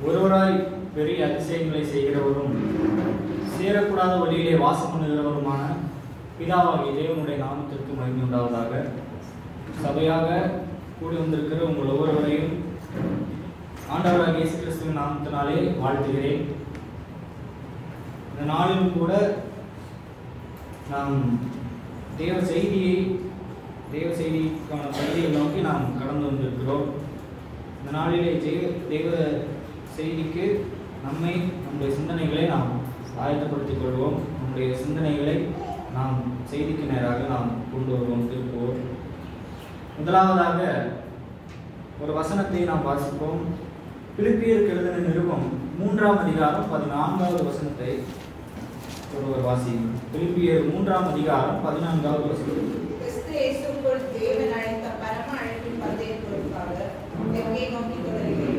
ஒருவராய் பெரிய அதிசயங்களை செய்கிறவரும் சேரக்கூடாத வழியிலே வாசம் பண்ணுகிறவருமான பிதாவாகிய தேவனுடைய நாமத்திற்கு மகிமை உண்டாவதாக சபையாக கூடி வந்திருக்கிற உங்கள் ஒவ்வொருவரையும் ஆண்டவராக இயேசு கிறிஸ்துவின் நாமத்தினாலே வாழ்த்துகிறேன் இந்த நாளிலும் கூட நாம் தேவ செய்தியை தேவ செய்திக்கான பகுதியை நோக்கி நாம் கடந்து வந்திருக்கிறோம் இந்த நாளிலே ஜெய தேவ செய்திக்கு நம்மை நம்முடைய சிந்தனைகளை நாம் ஆயத்தப்படுத்திக் கொள்வோம் நம்முடைய சிந்தனைகளை நாம் செய்திக்கு நேராக நாம் கொண்டு வருவோம் திருப்புவோம் முதலாவதாக ஒரு வசனத்தை நாம் வாசிப்போம் பிலிப்பியருக்கு எழுதின நிருபம் மூன்றாம் அதிகாரம் பதினான்காவது வசனத்தை ஒருவர் வாசியும் பிலிப்பியர் மூன்றாம் அதிகாரம் பதினான்காவது வசனம் கிறிஸ்து இயேசுக்குள் தேவன் அழைத்த பரம அழைப்பின் பந்தயத்திற்காக எங்கே நோக்கி தொடர்கிறேன்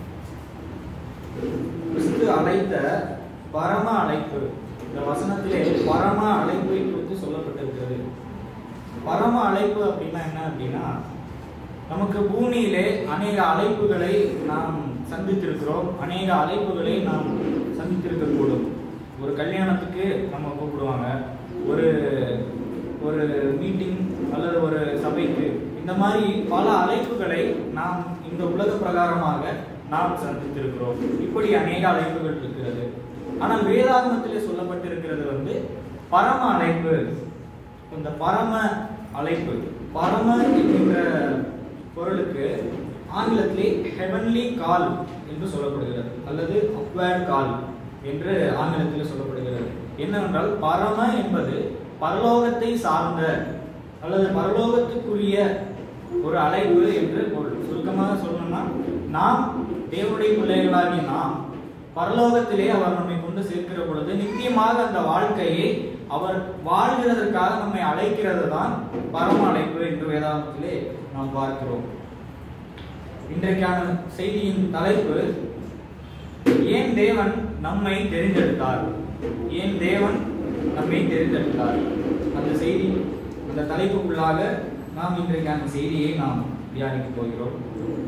கிறிஸ்து அழைத்த பரம அழைப்பு இந்த வசனத்திலே பரம அழைப்பை குறித்து சொல்லப்பட்டிருக்கிறது பரம அழைப்பு அப்படின்னா என்ன அப்படின்னா நமக்கு பூமியிலே அநேக அழைப்புகளை நாம் சந்தித்திருக்கிறோம் அநேக அழைப்புகளை நாம் சந்தித்திருக்கக்கூடும் ஒரு கல்யாணத்துக்கு நம்ம கூப்பிடுவாங்க ஒரு ஒரு மீட்டிங் அல்லது ஒரு சபைக்கு இந்த மாதிரி பல அழைப்புகளை நாம் இந்த உலக பிரகாரமாக நாம் சந்தித்திருக்கிறோம் இப்படி அநேக அழைப்புகள் இருக்கிறது ஆனால் வேதாகமத்திலே சொல்லப்பட்டிருக்கிறது வந்து பரம அழைப்பு இந்த பரம அழைப்பு பரம என்கின்ற பொருளுக்கு ஆங்கிலத்திலே ஹெவன்லி கால் என்று சொல்லப்படுகிறது அல்லது அப்வேர்ட் கால் என்று ஆங்கிலத்தில் சொல்லப்படுகிறது என்னவென்றால் பரம என்பது பரலோகத்தை சார்ந்த அல்லது பரலோகத்துக்குரிய ஒரு அழைப்பு என்று பொருள் சுருக்கமாக சொல்லணும்னா நாம் தேவனுடைய பிள்ளைகளாகிய நாம் பரலோகத்திலே அவர் நம்மை கொண்டு சேர்க்கிற பொழுது நித்தியமாக அந்த வாழ்க்கையை அவர் வாழ்கிறதற்காக நம்மை அழைக்கிறது தான் பரம அழைப்பு என்று வேதாந்தத்திலே நாம் பார்க்கிறோம் இன்றைக்கான செய்தியின் தலைப்பு ஏன் தேவன் நம்மை தெரிந்தெடுத்தார் ஏன் தேவன் நம்மை தெரிந்தெடுத்தார் அந்த செய்தி அந்த தலைப்புக்குள்ளாக நாம் இன்றைக்கான செய்தியை நாம் தியானிக்க போகிறோம்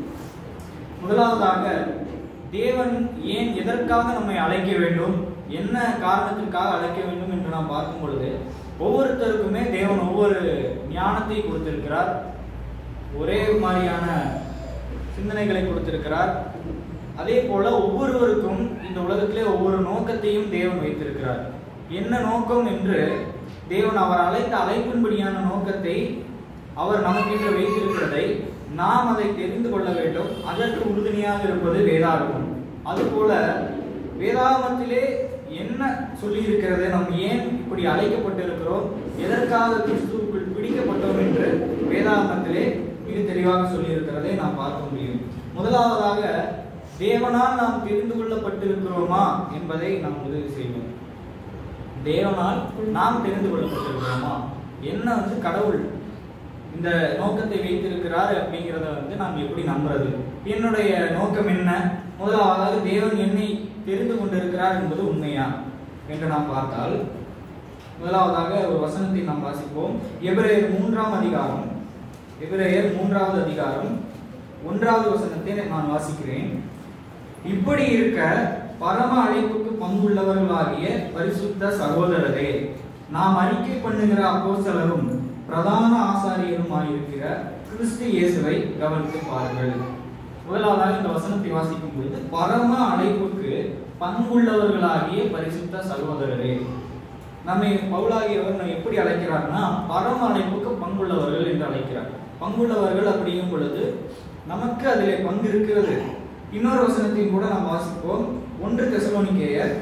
முதலாவதாக தேவன் ஏன் எதற்காக நம்மை அழைக்க வேண்டும் என்ன காரணத்திற்காக அழைக்க வேண்டும் என்று நாம் பார்க்கும் பொழுது ஒவ்வொருத்தருக்குமே தேவன் ஒவ்வொரு ஞானத்தை கொடுத்திருக்கிறார் ஒரே மாதிரியான சிந்தனைகளை கொடுத்திருக்கிறார் அதே போல ஒவ்வொருவருக்கும் இந்த உலகத்திலே ஒவ்வொரு நோக்கத்தையும் தேவன் வைத்திருக்கிறார் என்ன நோக்கம் என்று தேவன் அவர் அழைத்த அழைப்பின்படியான நோக்கத்தை அவர் நமக்கென்று வைத்திருக்கிறதை நாம் அதை தெரிந்து கொள்ள வேண்டும் அதற்கு உறுதுணையாக இருப்பது வேதாகமம் அதுபோல வேதாகமத்திலே என்ன சொல்லி இருக்கிறது நாம் ஏன் இப்படி அழைக்கப்பட்டிருக்கிறோம் எதற்காக கிறிஸ்துவுக்குள் பிடிக்கப்பட்டோம் என்று வேதாகமத்திலே மிக தெளிவாக சொல்லி இருக்கிறதை நாம் பார்க்க முடியும் முதலாவதாக தேவனால் நாம் தெரிந்து கொள்ளப்பட்டிருக்கிறோமா என்பதை நாம் உதவி செய்வோம் தேவனால் நாம் தெரிந்து கொள்ளப்பட்டிருக்கிறோமா என்ன வந்து கடவுள் இந்த நோக்கத்தை வைத்திருக்கிறார் அப்படிங்கிறத வந்து நாம் எப்படி நம்புறது என்னுடைய நோக்கம் என்ன முதலாவதாக தேவன் என்னை தெரிந்து கொண்டிருக்கிறார் என்பது உண்மையா என்று நாம் பார்த்தால் முதலாவதாக ஒரு வசனத்தை நாம் வாசிப்போம் எபிரேயர் மூன்றாம் அதிகாரம் எபிரேயர் மூன்றாவது அதிகாரம் ஒன்றாவது வசனத்தை நான் வாசிக்கிறேன் இப்படி இருக்க பரம அழைப்புக்கு பங்குள்ளவர்களாகிய பரிசுத்த சகோதரரே நாம் அறிக்கை பண்ணுகிற அப்போஸ்தலரும் பிரதான ஆசாரியருமாயிருக்கிற கிறிஸ்து இயேசுவை கவனித்து பாருங்கள் முதலாவதாக இந்த வசனத்தை வாசிக்கும் பொழுது பரம அழைப்புக்கு பங்குள்ளவர்களாகிய பரிசுத்த சகோதரரே நம்மை பவுலாகியவர் நம்ம எப்படி அழைக்கிறார்னா பரம அழைப்புக்கு பங்குள்ளவர்கள் என்று அழைக்கிறார் பங்குள்ளவர்கள் அப்படிங்கும் பொழுது நமக்கு அதிலே பங்கு இருக்கிறது இன்னொரு வசனத்தையும் கூட நாம் வாசிப்போம் ஒன்று தெசலோனிக்கேயர்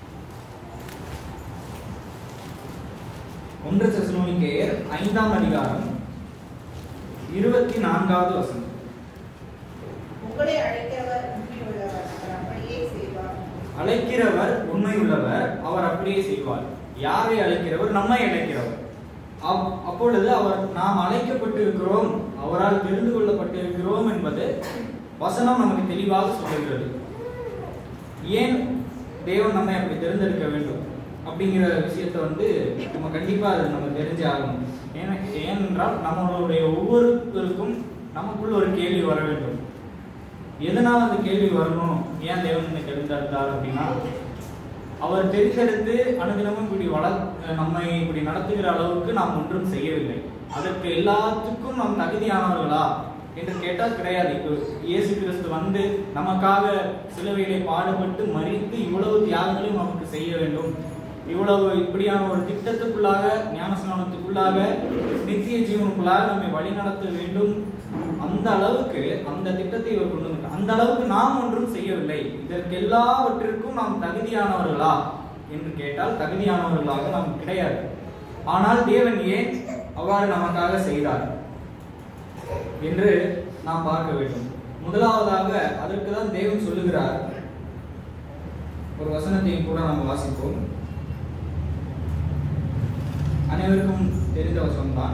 ஒன்று தெசலோனிக்கேயர் ஐந்தாம் அதிகாரம் இருபத்தி நான்காவது வசனம் உங்களை அழைக்கிறவர் உண்மையுள்ளவர் அவர் அப்படியே செய்வார் அழைக்கிறவர் உண்மையுள்ளவர் அவர் அப்படியே செய்வார் யாரை அழைக்கிறவர் நம்மை அழைக்கிறவர் அப்- அப்பொழுது அவர் நாம் அழைக்கப்பட்டிருக்கிறோம் அவரால் தெரிந்து கொள்ளப்பட்டிருக்கிறோம் என்பது வசனம் நமக்கு தெளிவாக சொல்லுகிறது ஏன் தேவன் நம்மை அப்படி தெரிந்தெடுக்க வேண்டும் அப்படிங்கிற விஷயத்தை வந்து நம்ம கண்டிப்பா அது நம்ம தெரிஞ்சே ஆகணும் ஏன் ஏனென்றால் நம்மளுடைய ஒவ்வொருத்தருக்கும் நமக்குள்ள ஒரு கேள்வி வர வேண்டும் எதனால் அந்த கேள்வி வரணும் ஏன் தேவன் என்னை தெரிந்தெடுத்தார் அப்படின்னா அவர் தெரிந்தெடுத்து அனுதினமும் இப்படி வள நம்மை இப்படி நடத்துகிற அளவுக்கு நாம் ஒன்றும் செய்யவில்லை அதற்கு எல்லாத்துக்கும் நாம் தகுதியானவர்களா என்று கேட்டால் கிடையாது இப்போ இயேசு கிறிஸ்து வந்து நமக்காக சிலுவையிலே பாடுபட்டு மறித்து இவ்வளவு தியாகங்களையும் நமக்கு செய்ய வேண்டும் இவ்வளவு இப்படியான ஒரு திட்டத்துக்குள்ளாக ஞானஸ்நானத்துக்குள்ளாக நித்திய ஜீவனுக்குள்ளாக நம்மை வழி நடத்த வேண்டும் அந்த அளவுக்கு அந்த திட்டத்தை இவர் கொண்டு வந்தார் அந்த அளவுக்கு நாம் ஒன்றும் செய்யவில்லை இதற்கு எல்லாவற்றிற்கும் நாம் தகுதியானவர்களா என்று கேட்டால் தகுதியானவர்களாக நாம் கிடையாது ஆனால் தேவன் ஏன் அவ்வாறு நமக்காக செய்தார் என்று நாம் பார்க்க வேண்டும் முதலாவதாக அதற்கு தான் தேவன் சொல்லுகிறார் ஒரு வசனத்தையும் கூட நாம் வாசிப்போம் அனைவருக்கும் தெரிந்த வசனம்தான்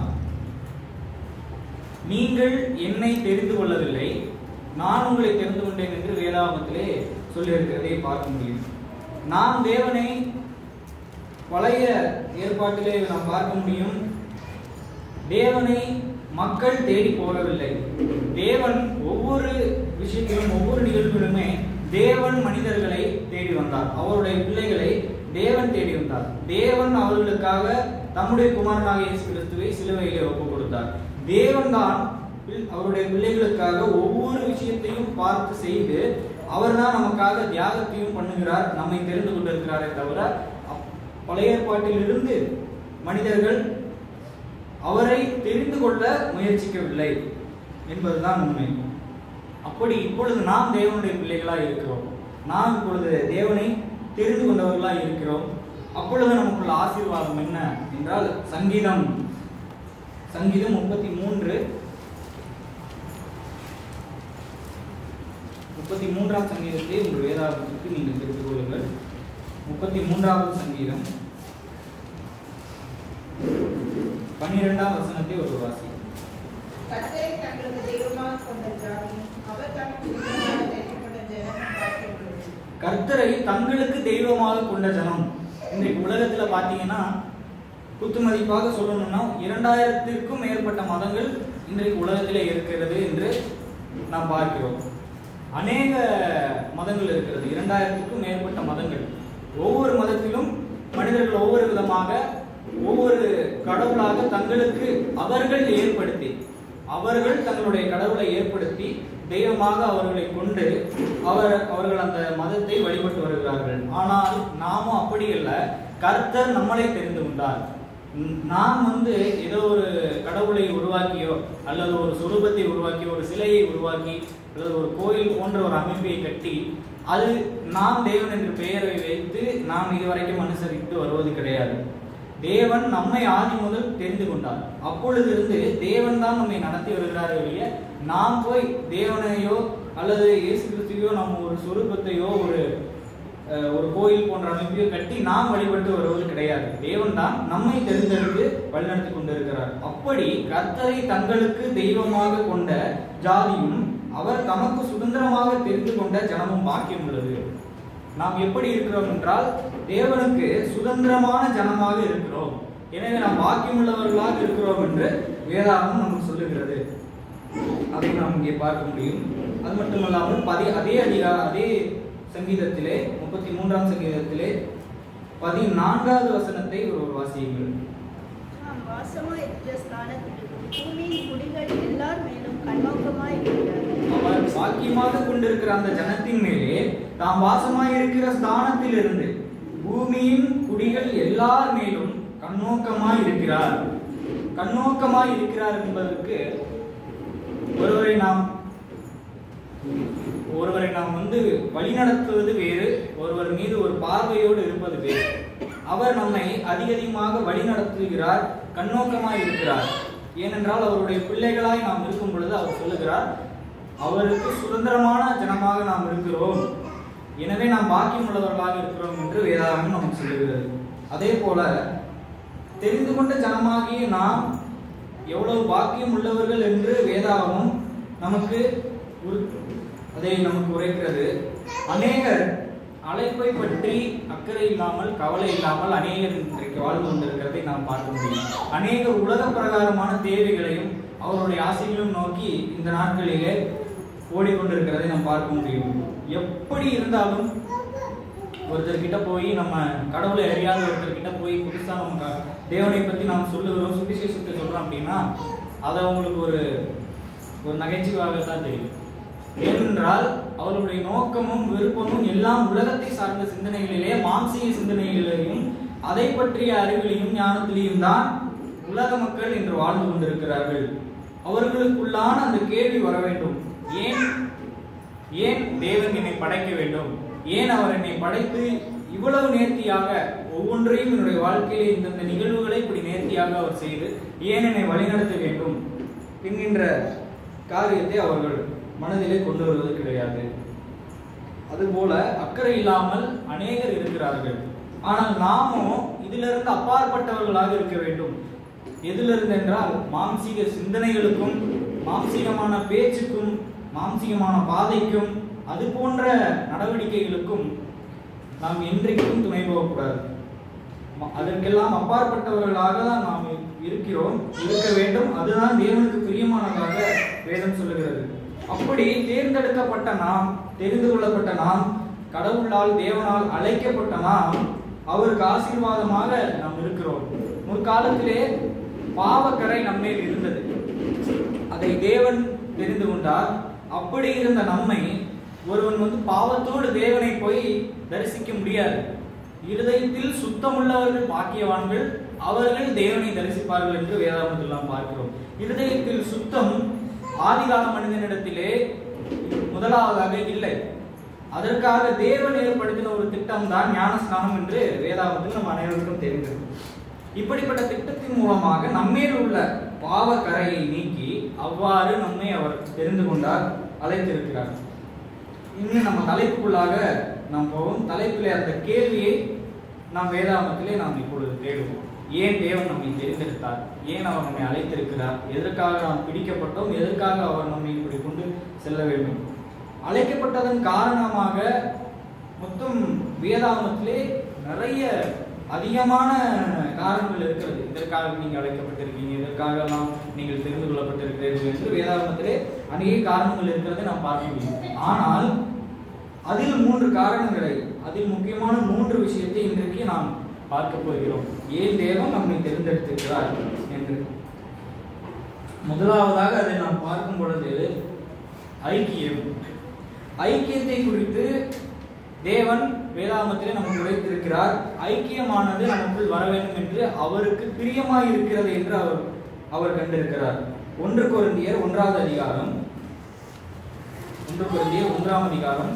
நீங்கள் என்னை தெரிந்து கொள்ளவில்லை நான் உங்களை தெரிந்து கொண்டேன் என்று வேதாகமத்திலே சொல்லியிருக்கிறதை பார்க்க முடியும் நாம் தேவனை பழைய ஏற்பாட்டிலே நாம் பார்க்க முடியும் தேவனை மக்கள் தேடி போகவில்லை தேவன் ஒவ்வொரு விஷயத்திலும் ஒவ்வொரு நிகழ்விலுமே தேவன் மனிதர்களை தேடி வந்தார் அவருடைய பிள்ளைகளை தேவன் தேடி வந்தார் தேவன் அவர்களுக்காக தம்முடைய குமாரனாக இயேசு கிறிஸ்துவை சிலுவையிலே ஒப்புக் கொடுத்தார் தேவன் தான் பிள்- அவருடைய பிள்ளைகளுக்காக ஒவ்வொரு விஷயத்தையும் பார்த்து செய்து அவர்தான் நமக்காக தியாகத்தையும் பண்ணுகிறார் நம்மை தெரிந்து கொண்டிருக்கிறாரே தவிர அப்- பழைய ஏற்பாட்டிலிருந்து மனிதர்கள் அவரை தெரிந்து கொள்ள முயற்சிக்கவில்லை என்பதுதான் உண்மை அப்படி இப்பொழுது நாம் தேவனுடைய பிள்ளைகளாய் இருக்கிறோம் நாம் இப்பொழுது தேவனை தெரிந்து கொண்டவர்களாய் இருக்கிறோம் அப்பொழுது நமக்குள்ள ஆசீர்வாதம் என்ன என்றால் சங்கீதம் சங்கீதம் முப்பத்தி மூன்று முப்பத்தி மூன்றாம் சங்கீதத்தை உங்கள் வேதாகத்துக்கு நீங்கள் தெரிந்து கொள்ளுங்கள் முப்பத்தி மூன்றாவது சங்கீதம் பன்னிரெண்டாம் வசனத்தை ஒரு வாசி கர்த்தரை தங்களுக்கு தெய்வமாக கொண்ட ஜாதி அவர் தமக்கு தெய்வமாக தெரிந்து கொண்ட ஜனம் பாக்கியமுள்ளது கர்த்தரை தங்களுக்கு தெய்வமாக கொண்ட ஜனம் இன்றைக்கு உலகத்துல பாத்தீங்கன்னா குத்துமதிப்பாக சொல்லணும்னா இரண்டாயிரத்திற்கும் மேற்பட்ட மதங்கள் இன்றைக்கு உலகத்திலே இருக்கிறது என்று நாம் பார்க்கிறோம் அநேக மதங்கள் இருக்கிறது இரண்டாயிரத்துக்கும் மேற்பட்ட மதங்கள் ஒவ்வொரு மதத்திலும் மனிதர்கள் ஒவ்வொரு விதமாக ஒவ்வொரு கடவுளாக தங்களுக்கு அவர்கள் ஏற்படுத்தி அவர்கள் தங்களுடைய கடவுளை ஏற்படுத்தி தெய்வமாக அவர்களை கொண்டு அவர் அவர்கள் அந்த மதத்தை வழிபட்டு வருகிறார்கள் ஆனால் நாமும் அப்படி அல்ல கர்த்தர் நம்மளை தெரிந்து கொண்டார் ம், நாம் வந்து ஏதோ ஒரு கடவுளை உருவாக்கியோ அல்லது ஒரு சுரூபத்தை உருவாக்கி ஒரு சிலையை உருவாக்கி அல்லது ஒரு கோயில் போன்ற ஒரு அமைப்பை கட்டி அது நாம் தேவன் என்ற பெயரை வைத்து நாம் இதுவரைக்கும் அனுசரித்து வருவது கிடையாது தேவன் நம்மை ஆதி முதல் தெரிந்து கொண்டார் அப்பொழுது இருந்து தேவன் தான் நம்மை நடத்தி வருகிறார் ஒழிய நாம் போய் தேவனையோ அல்லது இயேசு கிறிஸ்துவையோ நம்ம ஒரு சொரூபத்தையோ ஒரு அஹ், ஒரு கோயில் போன்ற அமைப்பையோ கட்டி நாம் வழிபட்டு வருவது கிடையாது தேவன் தான் நம்மை தெரிந்தெடுத்து வழிநடத்தி கொண்டிருக்கிறார் அப்படி கர்த்தரை தங்களுக்கு தெய்வமாக கொண்ட ஜாதியும் அவர் தமக்கு சுதந்திரமாக தெரிந்து கொண்ட ஜனமும் பாக்கியம் உள்ளது நாம் எப்படி இருக்கிறோம் என்றால் தேவனுக்கு சுதந்திரமான ஜனமாக இருக்கிறோம் எனவே நாம் பாக்கியம் உள்ளவர்களாக இருக்கிறோம் என்று வேதாகம் நமக்கு சொல்லுகிறது அதை நாம் இங்கே பார்க்க முடியும் அது மட்டுமல்லாமல் பதி அதே அதிகா அதே சங்கீதத்திலே முப்பத்தி மூன்றாம் சங்கீதத்திலே பதினான்காவது வசனத்தை ஒரு வாசியுங்கள் நாம் வாசமாய் இருக்கிற ஸ்தானத்திலும் பூமியின் குடிகள் எல்லார் மேலும் கண்ணோக்கமாய் இருக்கிறார் அவர் பாக்கியமாக கொண்டிருக்கிற அந்த ஜனத்தின் மேலே தாம் வாசமாய் இருக்கிற ஸ்தானத்திலிருந்து பூமியின் குடிகள் எல்லார் மேலும் கண்ணோக்கமாய் இருக்கிறார் கண்ணோக்கமாய் இருக்கிறார் என்பதற்கு ஒருவரை நாம் ஒருவரை நாம் வந்து வழிநடத்துவது வேறு ஒருவர் மீது ஒரு பார்வையோடு இருப்பது வேறு அவர் நம்மை அதிக அதிகமாக வழிநடத்துகிறார் கண்ணோக்கமாய் இருக்கிறார் ஏனென்றால் அவருடைய பிள்ளைகளாய் நாம் இருக்கும் பொழுது அவர் சொல்லுகிறார் அவருக்கு சுதந்திரமான ஜனமாக நாம் இருக்கிறோம் எனவே நாம் பாக்கியம் உள்ளவர்களாக இருக்கிறோம் என்று வேதாகமம் நமக்கு சொல்லுகிறது அதே போல தெரிந்து கொண்ட ஜனமாகிய நாம் எவ்வளவு பாக்கியம் உள்ளவர்கள் என்று வேதாகமம் நமக்கு உரு- அதை நமக்கு உரைக்கிறது அநேகர் அழைப்பை பற்றி அக்கறை இல்லாமல் கவலை இல்லாமல் அநேகர் இன்றைக்கு வாழ்ந்து கொண்டிருக்கிறதை நாம் பார்க்க முடியும் அநேகர் உலக பிரகாரமான தேவைகளையும் அவருடைய ஆசைகளையும் நோக்கி இந்த நாட்களிலே ஓடிக்கொண்டிருக்கிறதை நாம் பார்க்க முடியும் எப்படி இருந்தாலும் ஒருத்தர்கிட்ட போய் நம்ம கடவுளை அறியாத ஒருத்தர்கிட்ட போய் புதுசா நம்ம க- தேவனை பத்தி நாம் சொல்லுகிறோம் சுவிசேஷத்தை சொல்றோம் அப்படின்னா அதை அவங்களுக்கு ஒரு ஒரு நகைச்சுவாக தான் தெரியும் ஏனென்றால் அவர்களுடைய நோக்கமும் விருப்பமும் எல்லாம் உலகத்தை சார்ந்த சிந்தனைகளிலே மாம்சீக சிந்தனைகளிலேயும் அதை பற்றிய அறிவிலையும் ஞானத்திலையும் தான் உலக மக்கள் இன்று வாழ்ந்து கொண்டிருக்கிறார்கள் அவர்களுக்குள்ளான அந்த கேள்வி வர வேண்டும் ஏன் ஏன் தேவன் என்னை படைக்க வேண்டும் ஏன் அவர் என்னை படைத்து இவ்வளவு நேர்த்தியாக ஒவ்வொன்றையும் என்னுடைய வாழ்க்கையிலே இந்தந்த நிகழ்வுகளை இப்படி நேர்த்தியாக அவர் செய்து ஏன் என்னை வழிநடத்த வேண்டும் என்கின்ற காரியத்தை அவர்கள் மனதிலே கொண்டு வருவது கிடையாது அதுபோல அக்கறை இல்லாமல் அநேகர் இருக்கிறார்கள் ஆனால் நாமும் இதிலிருந்து அப்பாற்பட்டவர்களாக இருக்க வேண்டும் எதிலிருந்து என்றால் மாம்சீக சிந்தனைகளுக்கும் மாம்சீகமான பேச்சுக்கும் மாம்சீகமான பாதைக்கும் அது போன்ற நடவடிக்கைகளுக்கும் நாம் என்றைக்கும் துணை போகக்கூடாது ம- அதற்கெல்லாம் அப்பாற்பட்டவர்களாக தான் நாம் இருக்கிறோம் இருக்க வேண்டும் அதுதான் தேவனுக்கு பிரியமானதாக வேதம் சொல்லுகிறது அப்படி தேர்ந்தெடுக்கப்பட்ட நாம் தெரிந்து கொள்ளப்பட்ட நாம் கடவுளால் தேவனால் அழைக்கப்பட்ட நாம் அவருக்கு ஆசீர்வாதமாக நாம் இருக்கிறோம் முற்காலத்திலே பாவக்கரை நம்மேல் இருந்தது அதை தேவன் தெரிந்து கொண்டார் அப்படி இருந்த நம்மை ஒருவன் வந்து பாவத்தோடு தேவனை போய் தரிசிக்க முடியாது இருதயத்தில் சுத்தமுள்ளவர்கள் பாக்கியவான்கள் அவர்கள் தேவனை தரிசிப்பார்கள் என்று வேதாகமத்தில் நாம் பார்க்கிறோம் இருதயத்தில் சுத்தம் ஆதிகால மனிதனிடத்திலே முதலாவதாக இல்லை அதற்காக தேவன் ஏற்படுத்தின ஒரு திட்டம் தான் ஞானஸ்நானம் என்று வேதாகமத்தில் நம் அனைவருக்கும் தெரிந்தது இப்படிப்பட்ட திட்டத்தின் மூலமாக நம்மேல் உள்ள பாவ கரையை நீக்கி அவ்வாறு நம்மை அவர் தெரிந்து கொண்டார் அழைத்திருக்கிறார் இன்னும் நம்ம தலைப்புக்குள்ளாக நாம் போவோம் தலைப்பிலே அந்த கேள்வியை நாம் வேதாகமத்திலே நாம் இப்பொழுது தேடுவோம் ஏன் தேவன் நம்மை தெரிந்தெடுத்தார் ஏன் அவர் நம்மை அழைத்திருக்கிறார் எதற்காக நாம் பிடிக்கப்பட்டோம் எதற்காக அவர் நம்மை இப்படி கொண்டு செல்ல வேண்டும் அழைக்கப்பட்டதன் காரணமாக மொத்தம் வேதாகமத்திலே நிறைய அதிகமான காரணங்கள் இருக்கிறது இதற்காக நீங்கள் அழைக்கப்பட்டிருக்கீங்க இதற்காக எல்லாம் நீங்கள் தெரிந்து கொள்ளப்பட்டிருக்கிறீர்கள் என்று வேதாகமத்திலே அநேக காரணங்கள் இருக்கிறதை நாம் பார்க்க முடியும் ஆனால் அதில் மூன்று காரணங்களை அதில் முக்கியமான மூன்று விஷயத்தை இன்றைக்கு நாம் பார்க்க போகிறோம் ஏன் தேவன் நம்மை தேர்ந்தெடுத்திருக்கிறார் என்று முதலாவதாக அதை நாம் பார்க்கும் பொழுது ஐக்கியம் ஐக்கியத்தை குறித்து தேவன் வேதாகமத்திலே நமக்கு உரைத்திருக்கிறார் ஐக்கியமானது நமக்குள் வர வேண்டும் என்று அவருக்கு பிரியமாய் இருக்கிறது என்று அவர் அவர் கண்டிருக்கிறார் ஒன்று கொரிந்தியர் ஒன்றாவது அதிகாரம் ஒன்று கொரிந்தியர் ஒன்றாம் அதிகாரம்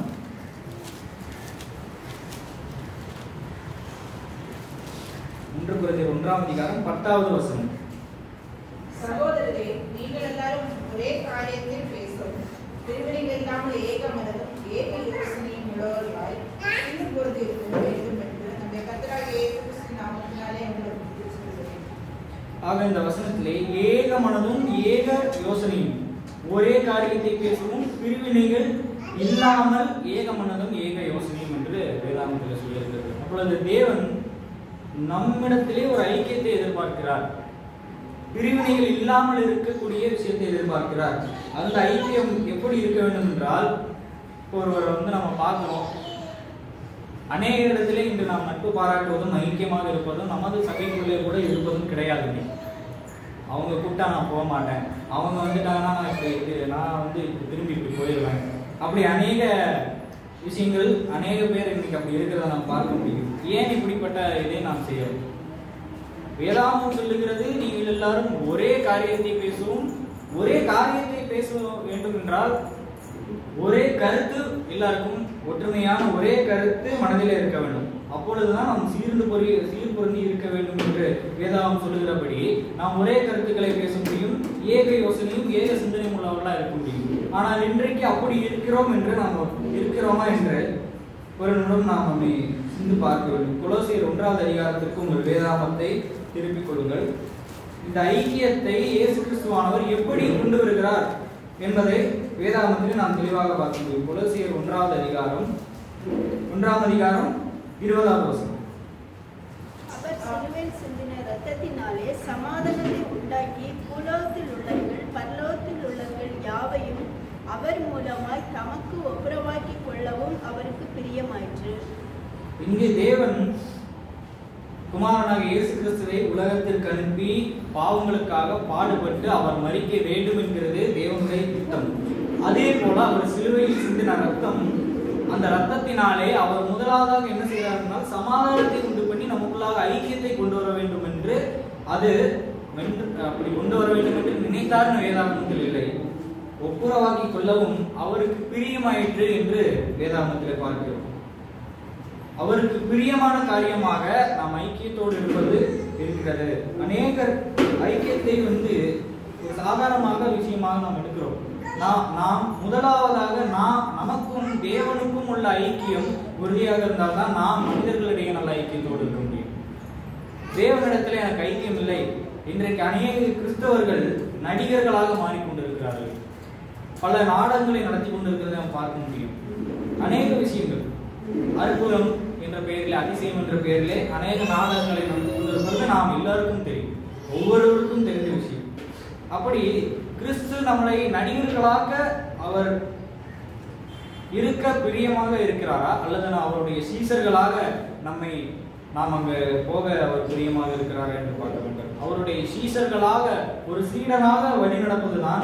ஒன்று கொரிந்தியர் ஒன்றாம் அதிகாரம் பத்தாவது வசனம் சகோதரரே நீங்கள் எல்லாரும் ஒரே காரியத்தில் பேசும் பிரிவினைகள் இல்லாமல் ஏக மனதும் ஏக யோசனையும் உள்ளவர்களாய் இன்று பொறுத்து இருக்க வேண்டும் என்று நம்முடைய கர்த்தராகிய இயேசு கிறிஸ்து நாமத்தினாலே உங்களுக்கு சொல்கிறேன் ஆக இந்த வசனத்திலே ஏக மனதும் ஏக யோசனையும் ஒரே காரியத்தை பேசவும் பிரிவினைகள் இல்லாமல் ஏக மனதும் ஏக யோசனையும் என்று வேதாந்தத்தில் சொல்லியிருக்கிறது அப்பொழுது தேவன் நம்மிடத்திலே ஒரு ஐக்கியத்தை எதிர்பார்க்கிறார் பிரிவினைகள் இல்லாமல் இருக்கக்கூடிய விஷயத்தை எதிர்பார்க்கிறார் அந்த ஐக்கியம் எப்படி இருக்க வேண்டும் என்றால் இப்போ ஒருவரை வந்து நம்ம பார்க்கிறோம் அநேக இடத்திலே இன்று நாம் நட்பு பாராட்டுவதும் ஐக்கியமாக இருப்பதும் நமது சபைக்குள்ளே கூட இருப்பதும் கிடையாது அவங்க கூப்பிட்டா நான் போக மாட்டேன் அவங்க வந்துட்டாங்கன்னா நான் இப்படி இது நான் வந்து இப்படி திரும்பி இப்படி போயிடுவேன் அப்படி அநேக விஷயங்கள் அநேக பேர் இன்னைக்கு அப்படி இருக்கிறத நாம் பார்க்க முடியும் ஏன் இப்படிப்பட்ட இதை நாம் செய்யறோம் வேதாமம் சொல்லுகிறது நீங்கள் எல்லாரும் ஒரே காரியத்தை பேசவும் ஒரே காரியத்தை பேச வேண்டும் என்றால் ஒரே கருத்து எல்லாருக்கும் ஒற்றுமையான ஒரே கருத்து மனதிலே இருக்க வேண்டும் அப்பொழுதுதான் நாம் சீர்ந்து பொறி சீர் பொருந்தி இருக்க வேண்டும் என்று வேதாகம் சொல்லுகிறபடி நாம் ஒரே கருத்துக்களை பேச முடியும் ஏக யோசனையும் ஏக சிந்தனையும் உள்ளவர்களா இருக்க முடியும் ஆனால் இன்றைக்கு அப்படி இருக்கிறோம் என்று நாம் இருக்கிறோமா என்று ஒரு நிமிடம் நாம் நம்மை சிந்து பார்க்க வேண்டும் குலோசியர் ஒன்றாவது அதிகாரத்திற்கு உங்கள் வேதாமத்தை திருப்பிக் கொள்ளுங்கள் இந்த ஐக்கியத்தை இயேசு கிறிஸ்துவானவர் எப்படி கொண்டு வருகிறார் என்பதை வேதாகமத்தில் நாம் தெளிவாக பார்க்க முடியும் குலோசியர் ஒன்றாவது அதிகாரம் ஒன்றாம் அதிகாரம் இருபதாவது வசனம் அவர் சிலுவையில் சிந்தின இரத்தத்தினாலே சமாதானத்தை உண்டாக்கி பூலோகத்தில் உள்ளவர்கள் பரலோகத்தில் உள்ளவர்கள் யாவையும் அவர் மூலமாய் இங்கே தேவன் குமாரனாக இயேசு கிறிஸ்துவை உலகத்திற்கு அனுப்பி பாவங்களுக்காக பாடுபட்டு அவர் மறிக்க வேண்டும் என்கிறது தேவனுடைய திட்டம் அதே போல அவர் சிலுவையில் சிந்தின ரத்தம் அந்த ரத்தத்தினாலே அவர் முதலாவதாக என்ன செய்கிறார்னால் சமாதானத்தை உண்டு பண்ணி நமக்குள்ளாக ஐக்கியத்தை கொண்டு வர வேண்டும் என்று அது வென்று- அப்படி கொண்டு வர வேண்டும் என்று நினைத்தார்னு வேதாகமத்தில் இல்லை ஒப்புரவாக்கி கொள்ளவும் அவருக்கு பிரியமாயிற்று என்று வேதாகமத்தில் பார்க்கிறோம் அவருக்கு பிரியமான காரியமாக நாம் ஐக்கியத்தோடு இருப்பது இருக்கிறது அநேகர் ஐக்கியத்தை வந்து ஒரு சாதாரணமாக விஷயமாக நாம் எடுக்கிறோம் நாம் நாம் முதலாவதாக நாம் நமக்கும் தேவனுக்கும் உள்ள ஐக்கியம் உறுதியாக இருந்தால்தான் நாம் மனிதர்களிடையே நல்ல ஐக்கியத்தோடு இருக்க முடியும் தேவனிடத்தில் எனக்கு ஐக்கியம் இல்லை இன்றைக்கு அநேக கிறிஸ்தவர்கள் நடிகர்களாக மாறிக்கொண்டிருக்கிறார்கள் பல நாடகங்களை நடத்தி கொண்டிருக்கிறதை நாம் பார்க்க முடியும் அநேக விஷயங்கள் அற்புதம் என்ற பெயரில் அதிசயம் என்ற பெயரிலே அநேக நாடகங்களை நடத்தி கொண்டிருப்பது நாம் எல்லாருக்கும் தெரியும் ஒவ்வொருவருக்கும் தெரிந்த விஷயம் அப்படி கிறிஸ்து நம்மளை நடிகர்களாக அவர் இருக்க பிரியமாக இருக்கிறாரா அல்லது நான் அவருடைய சீசர்களாக நம்மை நாம் அங்கு போக அவர் பிரியமாக இருக்கிறாரா என்று பார்க்க வேண்டும் அவருடைய சீசர்களாக ஒரு சீடனாக வழி நடப்பதுதான்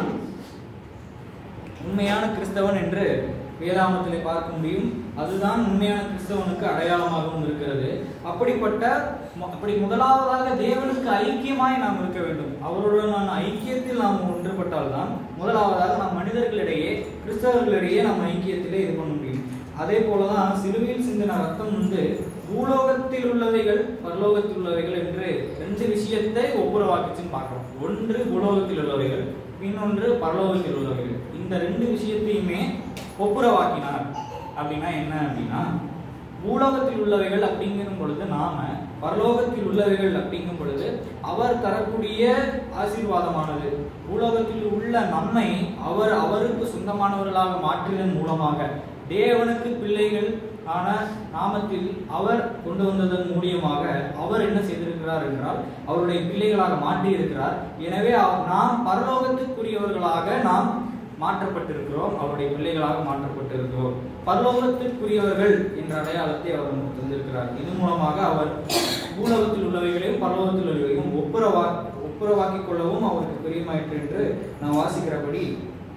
உண்மையான கிறிஸ்தவன் என்று வேதாமத்திலே பார்க்க முடியும் அதுதான் உண்மையான கிறிஸ்தவனுக்கு அடையாளமாகவும் இருக்கிறது அப்படிப்பட்ட மு- அப்படி முதலாவதாக தேவனுக்கு ஐக்கியமாய் நாம் இருக்க வேண்டும் அவருடனான ஐக்கியத்தில் நாம் ஒன்றுபட்டால் தான் முதலாவதாக நாம் மனிதர்களிடையே கிறிஸ்தவர்களிடையே நாம் ஐக்கியத்திலே இது பண்ண முடியும் அதே போலதான் சிலுவையில் சிந்தின ரத்தம் வந்து பூலோகத்தில் உள்ளவைகள் பரலோகத்தில் உள்ளவைகள் என்று ரெண்டு விஷயத்தை ஒப்புரவாக்கிச்சுன்னு பார்க்கிறோம் ஒன்று பூலோகத்தில் உள்ளவைகள் இன்னொன்று பரலோகத்தில் உள்ளவைகள் இந்த ரெண்டு விஷயத்தையுமே ஒப்புரவாக்கினார் அப்படின்னா என்ன அப்படின்னா பூலோகத்தில் உள்ளவைகள் அப்படிங்கும் பொழுது நாம பரலோகத்தில் உள்ளவைகள் அப்படிங்கும் பொழுது அவர் தரக்கூடிய ஆசீர்வாதமானது பூலோகத்தில் உள்ள நம்மை அவர் அவருக்கு சொந்தமானவர்களாக மாற்றியதன் மூலமாக தேவனுக்கு பிள்ளைகள் ஆன நாமத்தில் அவர் கொண்டு வந்ததன் மூலியமாக அவர் என்ன செய்திருக்கிறார் என்றால் அவருடைய பிள்ளைகளாக மாற்றி இருக்கிறார் எனவே அவ- நாம் பரலோகத்துக்குரியவர்களாக நாம் மாற்றப்பட்டிருக்கிறோம் அவருடைய பிள்ளைகளாக மாற்றப்பட்டிருக்கிறோம் பரலோகத்திற்குரியவர்கள் என்ற அடையாளத்தை அவர் நமக்கு தந்திருக்கிறார் இது மூலமாக அவர் பூலோகத்தில் உள்ளவைகளையும் பரலோகத்தில் உள்ளவையும் ஒப்புரவா ஒப்புரவாக்கிக் கொள்ளவும் அவருக்கு பிரியமாயிற்று என்று நாம் வாசிக்கிறபடி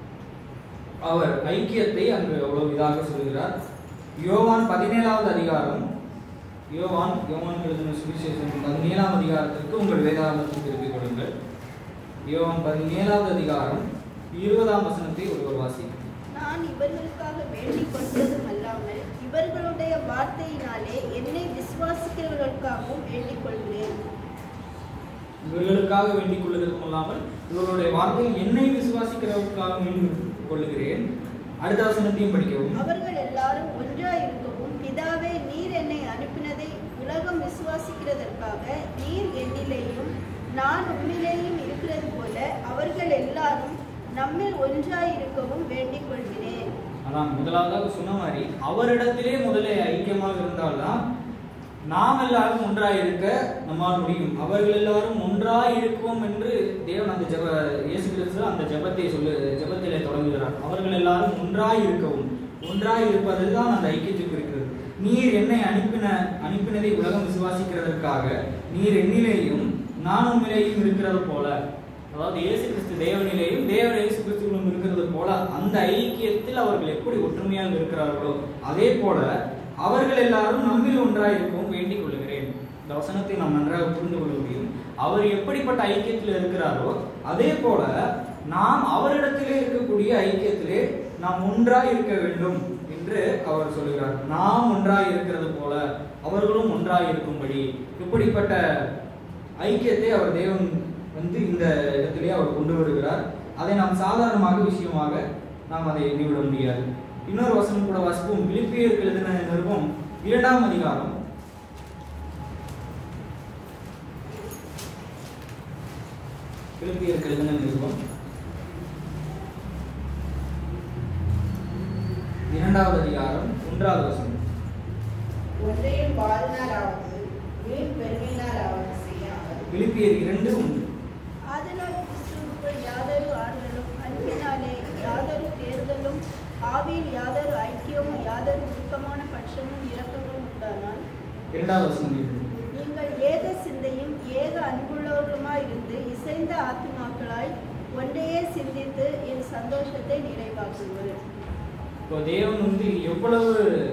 அவர் ஐக்கியத்தை அங்கு அவ்வளவு இதாக சொல்கிறார் யோவான் பதினேழாவது அதிகாரம் யோவான் யோவான் எழுதின சுவிசேஷம் பதினேழாம் அதிகாரத்திற்கு உங்கள் வேதாந்தத்தை திருப்பிக் கொள்ளுங்கள் யோவான் பதினேழாவது அதிகாரம் இருபதாம் வசனத்தை ஒருவர் வாசி நான் இவர்களுக்காக வேண்டிக் கொள்வதும் அல்லாமல் இவர்களுடைய வார்த்தையினாலே என்னை விசுவாசிக்கிறவர்களுக்காகவும் வேண்டிக் கொள்கிறேன் இவர்களுக்காக வேண்டிக் கொள்ளுவதற்கும் அல்லாமல் இவர்களுடைய வார்த்தையில் என்னை விசுவாசிக்கிறவர்களுக்காக வேண்டிக் கொள்ளுகிறேன் அடுத்த வசனத்தையும் படிக்கவும் அவர்கள் எல்லாரும் ஒன்றாய் இருக்கவும் பிதாவே நீர் என்னை அனுப்பினதை உலகம் விசுவாசிக்கிறதற்காக நீர் என்னிலேயும் நான் உம்மிலேயும் இருக்கிறது போல அவர்கள் எல்லாரும் நம்மில் ஒன்றாய் இருக்கவும் வேண்டிக் கொள்கிறேன் அதான் முதலாவதாக சொன்ன மாதிரி அவரிடத்திலே முதலே ஐக்கியமாக இருந்தால்தான் நாம் எல்லாரும் ஒன்றாய் இருக்க நம்மால் முடியும் அவர்கள் எல்லாரும் ஒன்றாய் இருக்குவோம் என்று தேவன் அந்த ஜெப இயேசு கிறிஸ்து அந்த ஜெபத்தை சொல்லு ஜெபத்திலே தொடங்குகிறார் அவர்கள் எல்லாரும் ஒன்றாய் இருக்கவும் ஒன்றாய் இருப்பதுதான் அந்த ஐக்கியத்துக்கு இருக்கிறது நீர் என்னை அனுப்பின அனுப்பினதை உலகம் விசுவாசிக்கிறதற்காக நீர் என்னிலேயும் நான் உண்மையிலேயும் இருக்கிறது போல அதாவது இயேசு கிறிஸ்து தேவனிலேயும் தேவன் இயேசு கிறிஸ்துவிலும் இருக்கிறது போல அந்த ஐக்கியத்தில் அவர்கள் எப்படி ஒற்றுமையாக இருக்கிறார்களோ அதே போல அவர்கள் எல்லாரும் நம்மில் ஒன்றாய் இருக்கவும் வேண்டிக் கொள்கிறேன் இந்த வசனத்தை நாம் நன்றாக புரிந்து கொள்ள முடியும் அவர் எப்படிப்பட்ட ஐக்கியத்தில் இருக்கிறாரோ அதே போல நாம் அவரிடத்திலே இருக்கக்கூடிய ஐக்கியத்திலே நாம் ஒன்றாய் இருக்க வேண்டும் என்று அவர் சொல்கிறார் நாம் ஒன்றாய் இருக்கிறது போல அவர்களும் ஒன்றாய் இருக்கும்படி இப்படிப்பட்ட ஐக்கியத்தை அவர் தேவன் வந்து இந்த இடத்திலே அவர் கொண்டு வருகிறார் அதை நாம் சாதாரணமாக விஷயமாக நாம் அதை எண்ணிவிட முடியாது இன்னொரு வசனம் கூட வாசிப்போம் பிலிப்பியருக்கு எழுதின நிருபம் இரண்டாம் அதிகாரம் பிலிப்பியருக்கு எழுதின நிருபம் இரண்டாவது அதிகாரம் ஒன்றாவது வசனம் ஒன்றையும் பாதினாலாவது வீண் பெருமையினாலாவது செய்யாமல் பிலிப்பியர் இரண்டு ஒன்று ஆதலால் கிறிஸ்துவுக்குள் யாதொரு ஆறுதலும் அன்பினாலே யாதொரு தேர்தலும் ஆவியில் யாதொரு ஐக்கியமும் யாதொரு உருக்கமான பட்சமும் இரக்கமும் உண்டானால் இரண்டாவது வசனம் இது. நீங்கள் ஏக சிந்தையும் ஏக அன்புள்ளவர்களுமாய் இருந்து இசைந்த ஆத்துமாக்களாய் ஒன்றையே சிந்தித்து என் சந்தோஷத்தை நிறைவாக்குங்கள் இப்போ தேவன் வந்து எவ்வளவு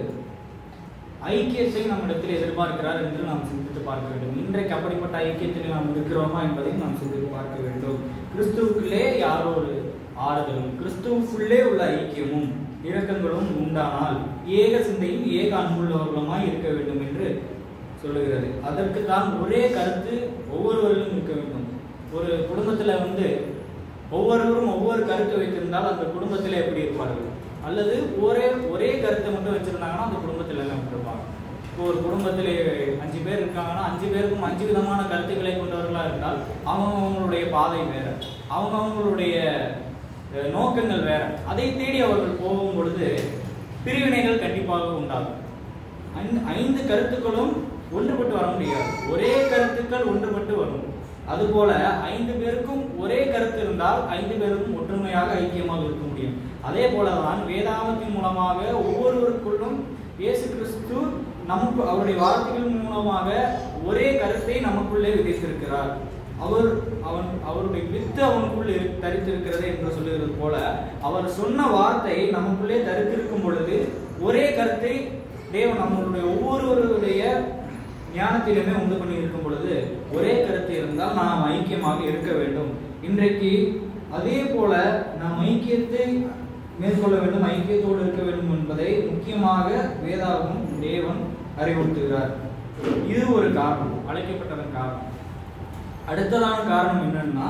ஐக்கியத்தை நம்மிடத்தில் எதிர்பார்க்கிறார் என்று நாம் சிந்தித்து பார்க்க வேண்டும் இன்றைக்கு அப்படிப்பட்ட ஐக்கியத்தில் நாம் இருக்கிறோமா என்பதையும் நாம் சிந்தித்து பார்க்க வேண்டும் கிறிஸ்துவுக்குள்ளே யாரோ ஒரு ஆறுதலும் கிறிஸ்துவுக்குள்ளே உள்ள ஐக்கியமும் இரக்கங்களும் உண்டானால் ஏக சிந்தையும் ஏக அன்புள்ளவர்களுமாய் இருக்க வேண்டும் என்று சொல்லுகிறது அதற்கு தான் ஒரே கருத்து ஒவ்வொருவரிலும் இருக்க வேண்டும் ஒரு குடும்பத்துல வந்து ஒவ்வொருவரும் ஒவ்வொரு கருத்து வைத்திருந்தால் அந்த குடும்பத்திலே எப்படி இருப்பார்கள் அல்லது ஒரே ஒரே கருத்தை மட்டும் வச்சிருந்தாங்கன்னா அந்த குடும்பத்தில் எல்லாம் இருப்பாங்க இப்போ ஒரு குடும்பத்தில் அஞ்சு பேர் இருக்காங்கன்னா அஞ்சு பேருக்கும் அஞ்சு விதமான கருத்துக்களை கொண்டவர்களா இருந்தால் அவங்க அவங்களுடைய பாதை வேற அவங்க அவங்களுடைய அஹ், நோக்கங்கள் வேற அதை தேடி அவர்கள் போகும் பொழுது பிரிவினைகள் கண்டிப்பாக உண்டாகும் ஐந்து- ஐந்து கருத்துக்களும் ஒன்றுபட்டு வர முடியாது ஒரே கருத்துக்கள் ஒன்றுபட்டு வரும் அதுபோல ஐந்து பேருக்கும் ஒரே கருத்து இருந்தால் ஐந்து பேருக்கும் ஒற்றுமையாக ஐக்கியமாக இருக்க முடியும் அதே போலதான் வேதாகத்தின் மூலமாக ஒவ்வொருவருக்குள்ளும் இயேசு கிறிஸ்து நமக்கு அவருடைய வார்த்தைகள் மூலமாக ஒரே கருத்தை நமக்குள்ளே விதைத்திருக்கிறார் அவர் அவன் அவருடைய வித்து அவனுக்குள் இரு- தரித்திருக்கிறது என்று சொல்லுகிறது போல அவர் சொன்ன வார்த்தை நமக்குள்ளே தரித்திருக்கும் பொழுது ஒரே கருத்தை தேவன் நம்மளுடைய ஒவ்வொருவருடைய ஞானத்திலுமே உண்டு பண்ணி இருக்கும் பொழுது ஒரே கருத்து இருந்தால் நாம் ஐக்கியமாக இருக்க வேண்டும் இன்றைக்கு அதே போல நாம் ஐக்கியத்தை மேற்கொள்ள வேண்டும் ஐக்கியத்தோடு இருக்க வேண்டும் என்பதை முக்கியமாக வேதாகம் தேவன் அறிவுறுத்துகிறார் இது ஒரு காரணம் அழைக்கப்பட்டதன் காரணம் அடுத்ததான காரணம் என்னன்னா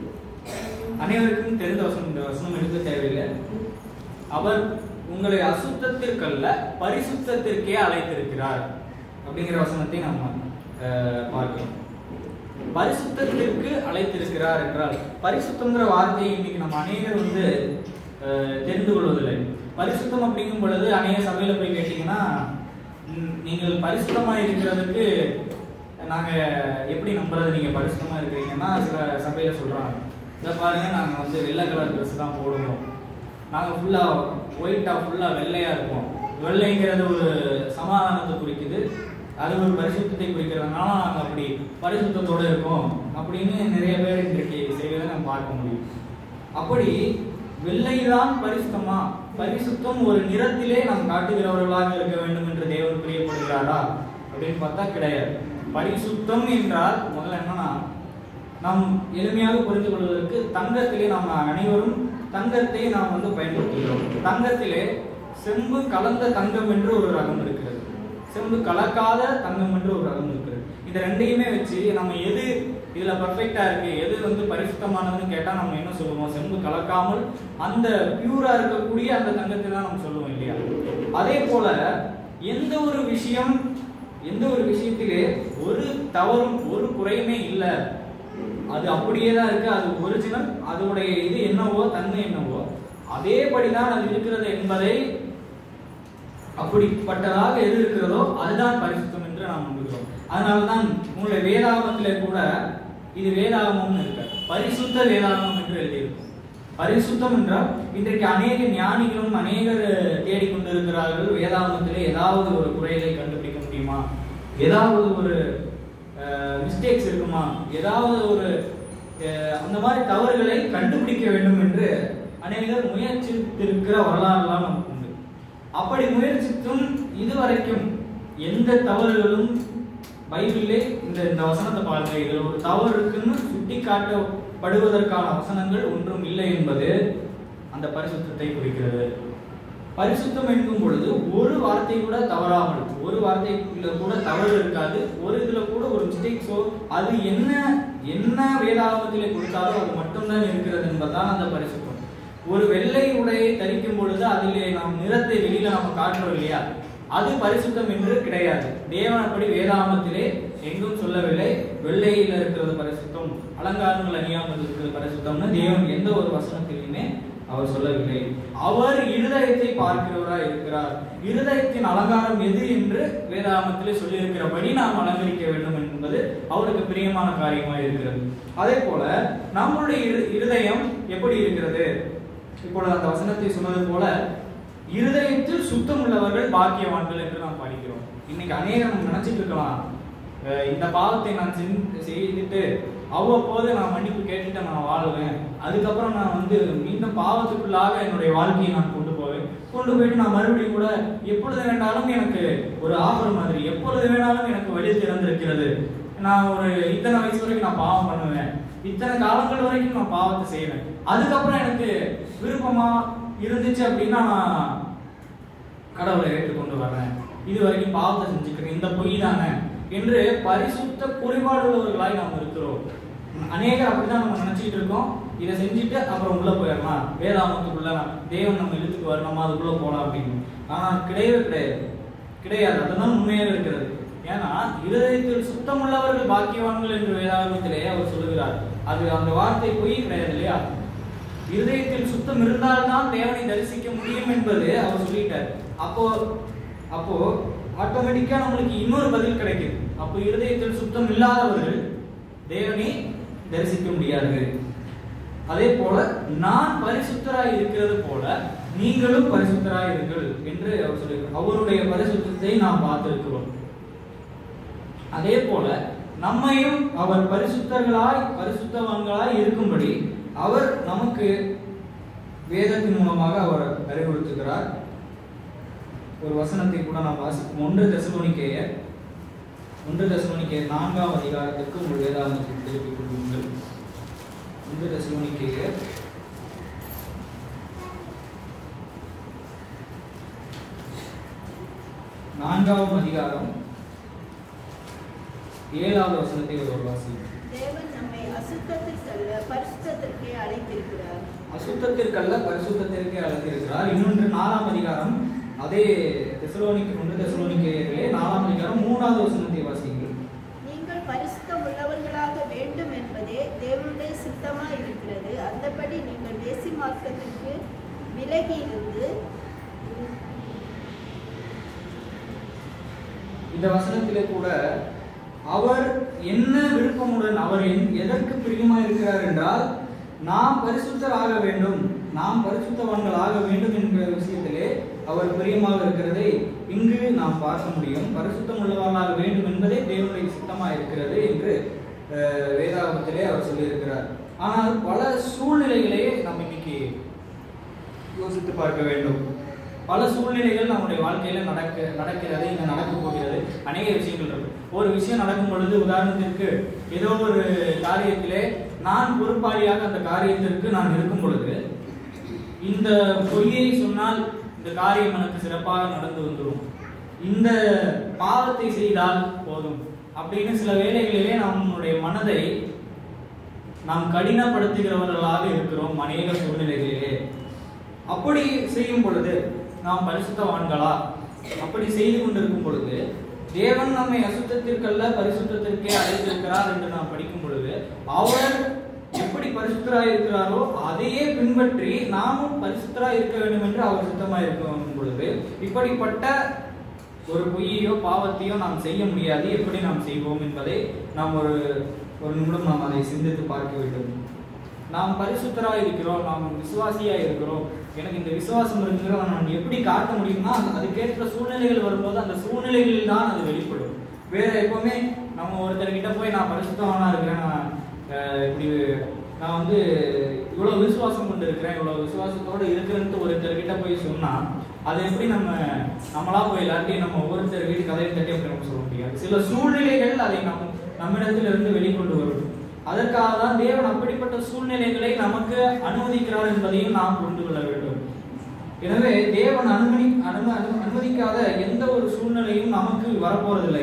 அனைவருக்கும் தெரிந்த வசனம் இந்த வசனம் எடுக்க தேவையில்லை அவர் உங்களை அசுத்தத்திற்கல்ல பரிசுத்தத்திற்கே அழைத்திருக்கிறார் அப்படிங்கிற வசனத்தை நம்ம அஹ், பார்க்கிறோம் பரிசுத்தத்திற்கு அழைத்திருக்கிறார் என்றால் பரிசுத்தங்கிற வார்த்தையை இன்னைக்கு நம்ம அநேகர் வந்து அஹ், தெரிந்து கொள்வதில்லை பரிசுத்தம் அப்படிங்கும் பொழுது அநேக சபையில போய் கேட்டீங்கன்னா ம், நீங்கள் பரிசுத்தமா இருக்கிறதுக்கு நாங்க எப்படி நம்புறது நீங்க பரிசுத்தமா இருக்கிறீங்கன்னா சில சபையில சொல்றாங்க இதை பாருங்க நாங்க வந்து வெள்ளை கலர் ட்ரெஸ் தான் போடுவோம் நாங்க ஃபுல்லா ஒயிட்டா ஃபுல்லா வெள்ளையா இருப்போம் வெள்ளைங்கிறது ஒரு சமாதானத்தை குறிக்குது அது ஒரு பரிசுத்தத்தை குறிக்கிறதுனால நாங்க அப்படி பரிசுத்தத்தோட இருக்கோம் அப்படின்னு நிறைய பேர் இன்றைக்கு செய்வதை நம்ம பார்க்க முடியும் அப்படி வெள்ளைதான் பரிசுத்தமா பரிசுத்தம் ஒரு நிறத்திலே நாம் காட்டுகிறவர்களாக இருக்க வேண்டும் என்று தேவன் பிரியப்படுகிறாரா அப்படின்னு பார்த்தா கிடையாது பரிசுத்தம் என்றால் முதல்ல என்னன்னா நாம் எளிமையாக புரிந்து கொள்வதற்கு தங்கத்திலே நாம் அனைவரும் தங்கத்தை நாம் வந்து பயன்படுத்துகிறோம் தங்கத்திலே செம்பு கலந்த தங்கம் என்று ஒரு ரகம் இருக்கிறது செம்பு கலக்காத தங்கம் என்று ஒரு ரகம் இருக்கிறது இந்த ரெண்டையுமே வச்சு நம்ம எது இதுல பர்ஃபெக்டா இருக்கு எது வந்து பரிசுத்தமானதுன்னு கேட்டா நம்ம என்ன சொல்லுவோம் செம்பு கலக்காமல் அந்த பியூரா இருக்கக்கூடிய அந்த தங்கத்தை தான் நம்ம சொல்லுவோம் இல்லையா அதே போல எந்த ஒரு விஷயம் எந்த ஒரு விஷயத்திலே ஒரு தவறும் ஒரு குறையுமே இல்லை அது அப்படியே தான் இருக்கு அது ஒரிஜினல் அதோடைய இது என்னவோ தன்மை என்னவோ அதேபடிதான் அது இருக்கிறது என்பதை அப்படிப்பட்டதாக எது இருக்கிறதோ அதுதான் பரிசுத்தம் என்று நாம் நம்புகிறோம் அதனாலதான் உங்களுடைய வேதாகமத்திலே கூட இது வேதாகமம்னு இருக்க பரிசுத்த வேதாகமம் என்று எழுதியிருக்கும் பரிசுத்தம் என்றால் இன்றைக்கு அநேக ஞானிகளும் அநேகர் தேடிக்கொண்டிருக்கிறார்கள் வேதாகமத்திலே ஏதாவது ஒரு குறைகளை கண்டுபிடிக்க முடியுமா ஏதாவது ஒரு மிஸ்டேக்ஸ் இருக்குமா ஏதாவது ஒரு அஹ், அந்த மாதிரி தவறுகளை கண்டுபிடிக்க வேண்டும் என்று அநேகர் முயற்சித்திருக்கிற வரலாறுலாம் நமக்கு உண்டு அப்படி முயற்சித்தும் இதுவரைக்கும் எந்த தவறுகளும் பைபிளிலே இந்த இந்த வசனத்தை பாருங்க இதுல ஒரு தவறு இருக்குன்னு சுட்டி காட்டப்படுவதற்கான வசனங்கள் ஒன்றும் இல்லை என்பது அந்த பரிசுத்தத்தை குறிக்கிறது பரிசுத்தம் என்கும் பொழுது ஒரு வார்த்தை கூட தவறாமல் ஒரு வார்த்தைக்குள்ள கூட தவறு இருக்காது ஒரு இதுல கூட ஒரு மிஸ்டேக்ஸோ அது என்ன என்ன வேதாகமத்திலே கொடுத்தாலோ அது மட்டும்தான் இருக்கிறது என்பதுதான் அந்த பரிசுத்தம் ஒரு வெள்ளை உடையை தரிக்கும் பொழுது அதிலே நாம் நிறத்தை வெளியில நம்ம காட்டுறோம் இல்லையா அது பரிசுத்தம் என்று கிடையாது தேவன் அப்படி வேதாகமத்திலே எங்கும் சொல்லவில்லை வெள்ளையில இருக்கிறது பரிசுத்தம் அலங்காரங்கள் அணியாமல் இருக்கிறது பரிசுத்தம்னு தேவன் எந்த ஒரு வசனத்திலுமே அவர் சொல்லவில்லை அவர் இருதயத்தை பார்க்கிறவராய் இருக்கிறார் இருதயத்தின் அலங்காரம் எது என்று வேதாகமத்திலே சொல்லியிருக்கிறபடி நாம் அலங்கரிக்க வேண்டும் என்பது அவருக்கு பிரியமான காரியமாக இருக்கிறது அதே போல நம்முடைய இரு- இருதயம் எப்படி இருக்கிறது இப்பொழுது அந்த வசனத்தை சொன்னது போல இருதயத்தில் சுத்தம் உள்ளவர்கள் பாக்கியவான்கள் என்று நாம் படிக்கிறோம் இன்னைக்கு அநேகம் நம்ம நினைச்சிட்டு இருக்கலாம் அஹ் இந்த பாவத்தை நான் செஞ்சு- செய்துட்டு அவ்வப்போது நான் மன்னிப்பு கேட்டுட்டு நான் வாழுவேன் அதுக்கப்புறம் நான் வந்து மீண்டும் பாவத்துக்குள்ளாக என்னுடைய வாழ்க்கையை நான் கொண்டு போவேன் கொண்டு போயிட்டு நான் மறுபடியும் கூட எப்பொழுது வேணாலும் எனக்கு ஒரு ஆஃபர் மாதிரி எப்பொழுது வேணாலும் எனக்கு வழி திறந்திருக்கிறது நான் ஒரு இத்தனை வயசு வரைக்கும் நான் பாவம் பண்ணுவேன் இத்தனை காலங்கள் வரைக்கும் நான் பாவத்தை செய்வேன் அதுக்கப்புறம் எனக்கு விருப்பமா இருந்துச்சு அப்படின்னா நான் கடவுளை ஏற்றுக்கொண்டு வர்றேன் இது வரைக்கும் பாவத்தை செஞ்சுக்கிறேன் இந்த பொய் தானே என்று பரிசுத்த குறைபாடு உள்ளவர்களாய் நாம் இருக்கிறோம் அநேகர் அப்படிதான் நம்ம நினைச்சிட்டு இருக்கோம் இதை செஞ்சுட்டு அப்புறம் உள்ள போயிடலாம் வேதாமத்துக்குள்ள நான் தேவன் நம்ம இழுத்துக்கு வரணுமா அதுக்குள்ள போலாம் அப்படின்னு ஆனா கிடையவே கிடையாது கிடையாது அதுதான் உண்மையாக இருக்கிறது ஏன்னா இருதயத்தில் சுத்தமுள்ளவர்கள் பாக்கியவான்கள் என்று வேதாகமத்திலே அவர் சொல்லுகிறார் அது அந்த வார்த்தை பொய் கிடையாது இல்லையா இருதயத்தில் சுத்தம் இருந்தால்தான் தேவனை தரிசிக்க முடியும் என்பது அவர் சொல்லிட்டார் அப்போ அப்போ ஆட்டோமேட்டிக்கா நம்மளுக்கு இன்னொரு பதில் கிடைக்குது அப்போ இருதயத்தில் சுத்தம் இல்லாதவர்கள் தேவனை தரிசிக்க முடியாது அதே போல நான் பரிசுத்தராய் இருக்கிறது போல நீங்களும் பரிசுத்தராய் இருங்கள் என்று அவர் சொல்லுகிறார் அவருடைய பரிசுத்தத்தை நாம் பார்த்திருக்கிறோம் அதே போல நம்மையும் அவர் பரிசுத்தர்களாய் பரிசுத்தவான்களாய் இருக்கும்படி அவர் நமக்கு வேதத்தின் மூலமாக அவர் அறிவுறுத்துகிறார் ஒரு வசனத்தை கூட நாம் வாசிப்போம் ஒன்று தெசலோனிக்கேயர் ஒன்று தெசலோனிக்கேயர் நான்காம் அதிகாரத்திற்கு உங்கள் வேதாந்தத்தை திருப்பிக் கொள்ளுங்கள் ஒன்று தெசலோனிக்கேயர் நான்காவது அதிகாரம் ஏழாவது வசனத்தை ஒரு வாசி தேவன் நம்மை அசுத்தத்திற்கல்ல பரிசுத்தத்திற்கே அழைத்திருக்கிறார் அசுத்தத்திற்கல்ல பரிசுத்தத்திற்கே அழைத்திருக்கிறார் இன்னொன்று நாலாம் அதிகாரம் அதே தெசலோனிக்கு ஒன்று தெசலோனிக்கேயர்களே நாலாம் அதிகாரம் மூணாவது வசனத்தை வாசிங்கள் நீங்கள் பரிசுத்தம் உள்ளவர்களாக வேண்டும் என்பதே தேவனுடைய சித்தமா இருக்கிறது அந்தபடி நீங்கள் தேசி மார்க்கத்திற்கு விலகி இருந்து இந்த வசனத்திலே கூட அவர் என்ன விருப்பமுடன் அவர் என்- எதற்கு பிரியமா இருக்கிறார் என்றால் நாம் பரிசுத்தராக வேண்டும் நாம் பரிசுத்தவான்கள் ஆக வேண்டும் என்கிற விஷயத்திலே அவர் பிரியமாக இருக்கிறதை இங்கு நாம் பார்க்க முடியும் பரிசுத்தம் உள்ளவர்களாக வேண்டும் என்பதே தேவனுடைய சித்தமாக இருக்கிறது என்று அஹ், வேதாகமத்திலே அவர் சொல்லியிருக்கிறார் ஆனால் பல சூழ்நிலைகளே நாம் இன்னைக்கு யோசித்து பார்க்க வேண்டும் பல சூழ்நிலைகள் நம்முடைய வாழ்க்கையில நடக்க நடக்கிறது இங்க நடக்க போகிறது அநேக விஷயங்கள் இருக்கு ஒரு விஷயம் நடக்கும் பொழுது உதாரணத்திற்கு ஏதோ ஒரு காரியத்திலே நான் பொறுப்பாளியாக அந்த காரியத்திற்கு நான் இருக்கும் பொழுது இந்த பொய்யை சொன்னால் இந்த காரியம் எனக்கு சிறப்பாக நடந்து வந்துடும் இந்த பாவத்தை செய்தால் போதும் அப்படின்னு சில வேளைகளிலே நம்முடைய மனதை நாம் கடினப்படுத்துகிறவர்களாக இருக்கிறோம் அநேக சூழ்நிலைகளிலே அப்படி செய்யும் பொழுது நாம் பரிசுத்தவான்களா அப்படி செய்து கொண்டிருக்கும் பொழுது தேவன் நம்மை அசுத்தத்திற்கல்ல பரிசுத்தத்திற்கே அழைத்திருக்கிறார் என்று நாம் படிக்கும் பொழுது அவர் எப்படி பரிசுத்தராய் இருக்கிறாரோ அதையே பின்பற்றி நாமும் பரிசுத்தராய் இருக்க வேண்டும் என்று அவர் சுத்தமாய் இருக்கும் பொழுது இப்படிப்பட்ட ஒரு பொய்யையோ பாவத்தையோ நாம் செய்ய முடியாது எப்படி நாம் செய்வோம் என்பதை நாம் ஒரு ஒரு நிமிடம் நாம் அதை சிந்தித்து பார்க்க வேண்டும் நாம் பரிசுத்தராக இருக்கிறோம் நாம் விசுவாசியா இருக்கிறோம் எனக்கு இந்த விசுவாசம் இருக்கிறத நான் எப்படி காட்ட முடியும்னா அது- அதுக்கேற்ற சூழ்நிலைகள் வரும்போது அந்த சூழ்நிலைகளில் தான் அது வெளிப்படும் வேற எப்பவுமே நம்ம ஒருத்தர்கிட்ட போய் நான் பரிசுத்தவானா இருக்கிறேன் நான் அஹ், இப்படி நான் வந்து இவ்வளவு விசுவாசம் கொண்டு இருக்கிறேன் இவ்வளவு விசுவாசத்தோட இருக்கிறேன்ட்டு ஒருத்தர்கிட்ட போய் சொன்னா அதை எப்படி நம்ம நம்மளா போய் எல்லாத்தையும் நம்ம ஒவ்வொருத்தர் வீட்டு கதையை தட்டி அப்படி நம்ம சொல்ல முடியாது சில சூழ்நிலைகள் அதை நம் நம்மிடத்திலிருந்து வெளிக்கொண்டு வரும் அதற்காக தான் தேவன் அப்படிப்பட்ட சூழ்நிலைகளை நமக்கு அனுமதிக்கிறார் என்பதையும் நாம் புரிந்து கொள்ள வேண்டும் எனவே தேவன் அனுமதி அனும அனு- அனுமதிக்காத எந்த ஒரு சூழ்நிலையும் நமக்கு வரப்போறதில்லை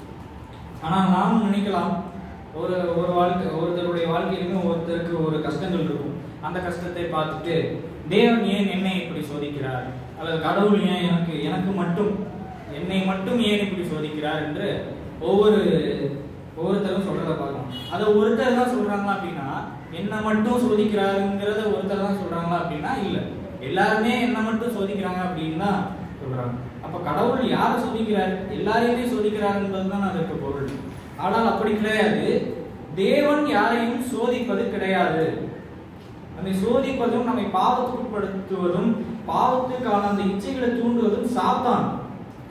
ஆனால் நாம் நினைக்கலாம் ஒரு ஒரு வாழ்க்கை ஒருத்தருடைய வாழ்க்கையிலுமே ஒருத்தருக்கு ஒரு கஷ்டங்கள் இருக்கும் அந்த கஷ்டத்தை பார்த்துட்டு தேவன் ஏன் என்னை இப்படி சோதிக்கிறார் அல்லது கடவுள் ஏன் எனக்கு எனக்கு மட்டும் என்னை மட்டும் ஏன் இப்படி சோதிக்கிறார் என்று ஒவ்வொரு ஒவ்வொருத்தரும் சொல்றத பார்க்கலாம் அதை ஒருத்தர் தான் சொல்றாங்களா அப்படின்னா என்ன மட்டும் சோதிக்கிறாருங்கிறத ஒருத்தர் தான் சொல்றாங்களா அப்படின்னா இல்ல எல்லாருமே என்ன மட்டும் சோதிக்கிறாங்க அப்படின்னு தான் சொல்றாங்க அப்ப கடவுள் யாரை சோதிக்கிறார் எல்லாரையுமே சோதிக்கிறார் என்பதுதான் அதற்கு பொருள் ஆனால் அப்படி கிடையாது தேவன் யாரையும் சோதிப்பது கிடையாது நம்மை சோதிப்பதும் நம்மை பாவத்துக்குட்படுத்துவதும் பாவத்துக்கான அந்த இச்சைகளை தூண்டுவதும் சாத்தான்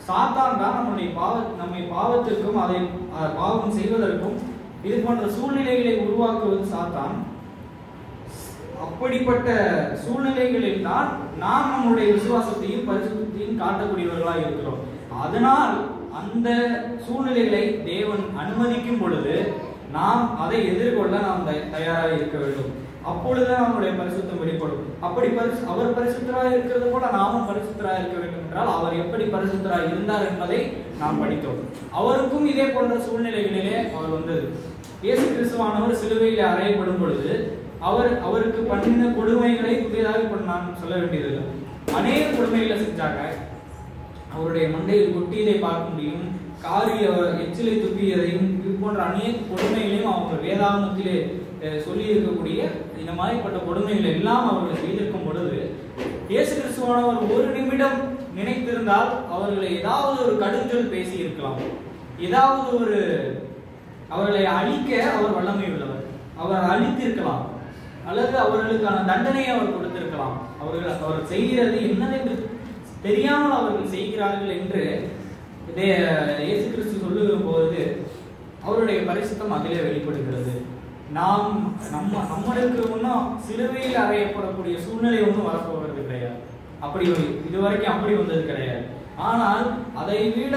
சாத்தான் தான் நம்முடைய பாவ நம்மை பாவத்திற்கும் அதை அஹ், பாவம் செய்வதற்கும் இது போன்ற சூழ்நிலைகளை உருவாக்குவது சாத்தான் அப்படிப்பட்ட சூழ்நிலைகளில் தான் நாம் நம்முடைய விசுவாசத்தையும் பரிசுத்தையும் காட்டக்கூடியவர்களாக இருக்கிறோம் அதனால் அந்த சூழ்நிலைகளை தேவன் அனுமதிக்கும் பொழுது நாம் அதை எதிர்கொள்ள நாம் தய- தயாராக இருக்க வேண்டும் அப்பொழுதுதான் நம்முடைய பரிசுத்தம் வெளிப்படும் அப்படி பரிசு அவர் பரிசுத்தராக இருக்கிறது போல நாமும் பரிசுத்தராக இருக்க வேண்டும் என்றால் அவர் எப்படி பரிசுத்தராக இருந்தார் என்பதை நாம் படித்தோம் அவருக்கும் இதே போன்ற சூழ்நிலைகளிலே அவர் வந்தது இயேசு கிறிஸ்துவானவர் சிலுவையில் அறையப்படும் பொழுது அவர் அவருக்கு பண்ணின கொடுமைகளை புதியதாக இப்ப நான் சொல்ல வேண்டியதில்லை அநேக கொடுமைகளை செஞ்சாங்க அவருடைய மண்டையில் கொட்டியதை பார்க்க முடியும் காரி அவர் எச்சிலை துப்பியதையும் இது போன்ற அநேக கொடுமைகளையும் அவங்க வேதாகமத்திலே அஹ், சொல்லி இருக்கக்கூடிய இந்த மாதிரிப்பட்ட கொடுமைகள் எல்லாம் அவர்கள் செய்திருக்கும் பொழுது இயேசு கிறிஸ்துவானவர் ஒரு நிமிடம் நினைத்திருந்தால் அவர்களை ஏதாவது ஒரு கடுஞ்சொல் பேசி இருக்கலாம் ஏதாவது ஒரு அவர்களை அழிக்க அவர் வல்லமை உள்ளவர் அவர் அழித்திருக்கலாம் அல்லது அவர்களுக்கான தண்டனையை அவர் கொடுத்திருக்கலாம் அவர்கள் அவர் செய்கிறது என்னவென்று தெரியாமல் அவர்கள் செய்கிறார்கள் என்று இதே இயேசு கிறிஸ்து சொல்லுகிற போது அவருடைய பரிசுத்தம் அதிலே வெளிப்படுகிறது நாம் நம்ம நம்மளுக்கு ஒன்றும் சிலுவையில் அறையப்படக்கூடிய சூழ்நிலை ஒன்றும் வரப்போகிறது கிடையாது அப்படி ஒரு இதுவரைக்கும் அப்படி வந்தது கிடையாது ஆனால் அதை விட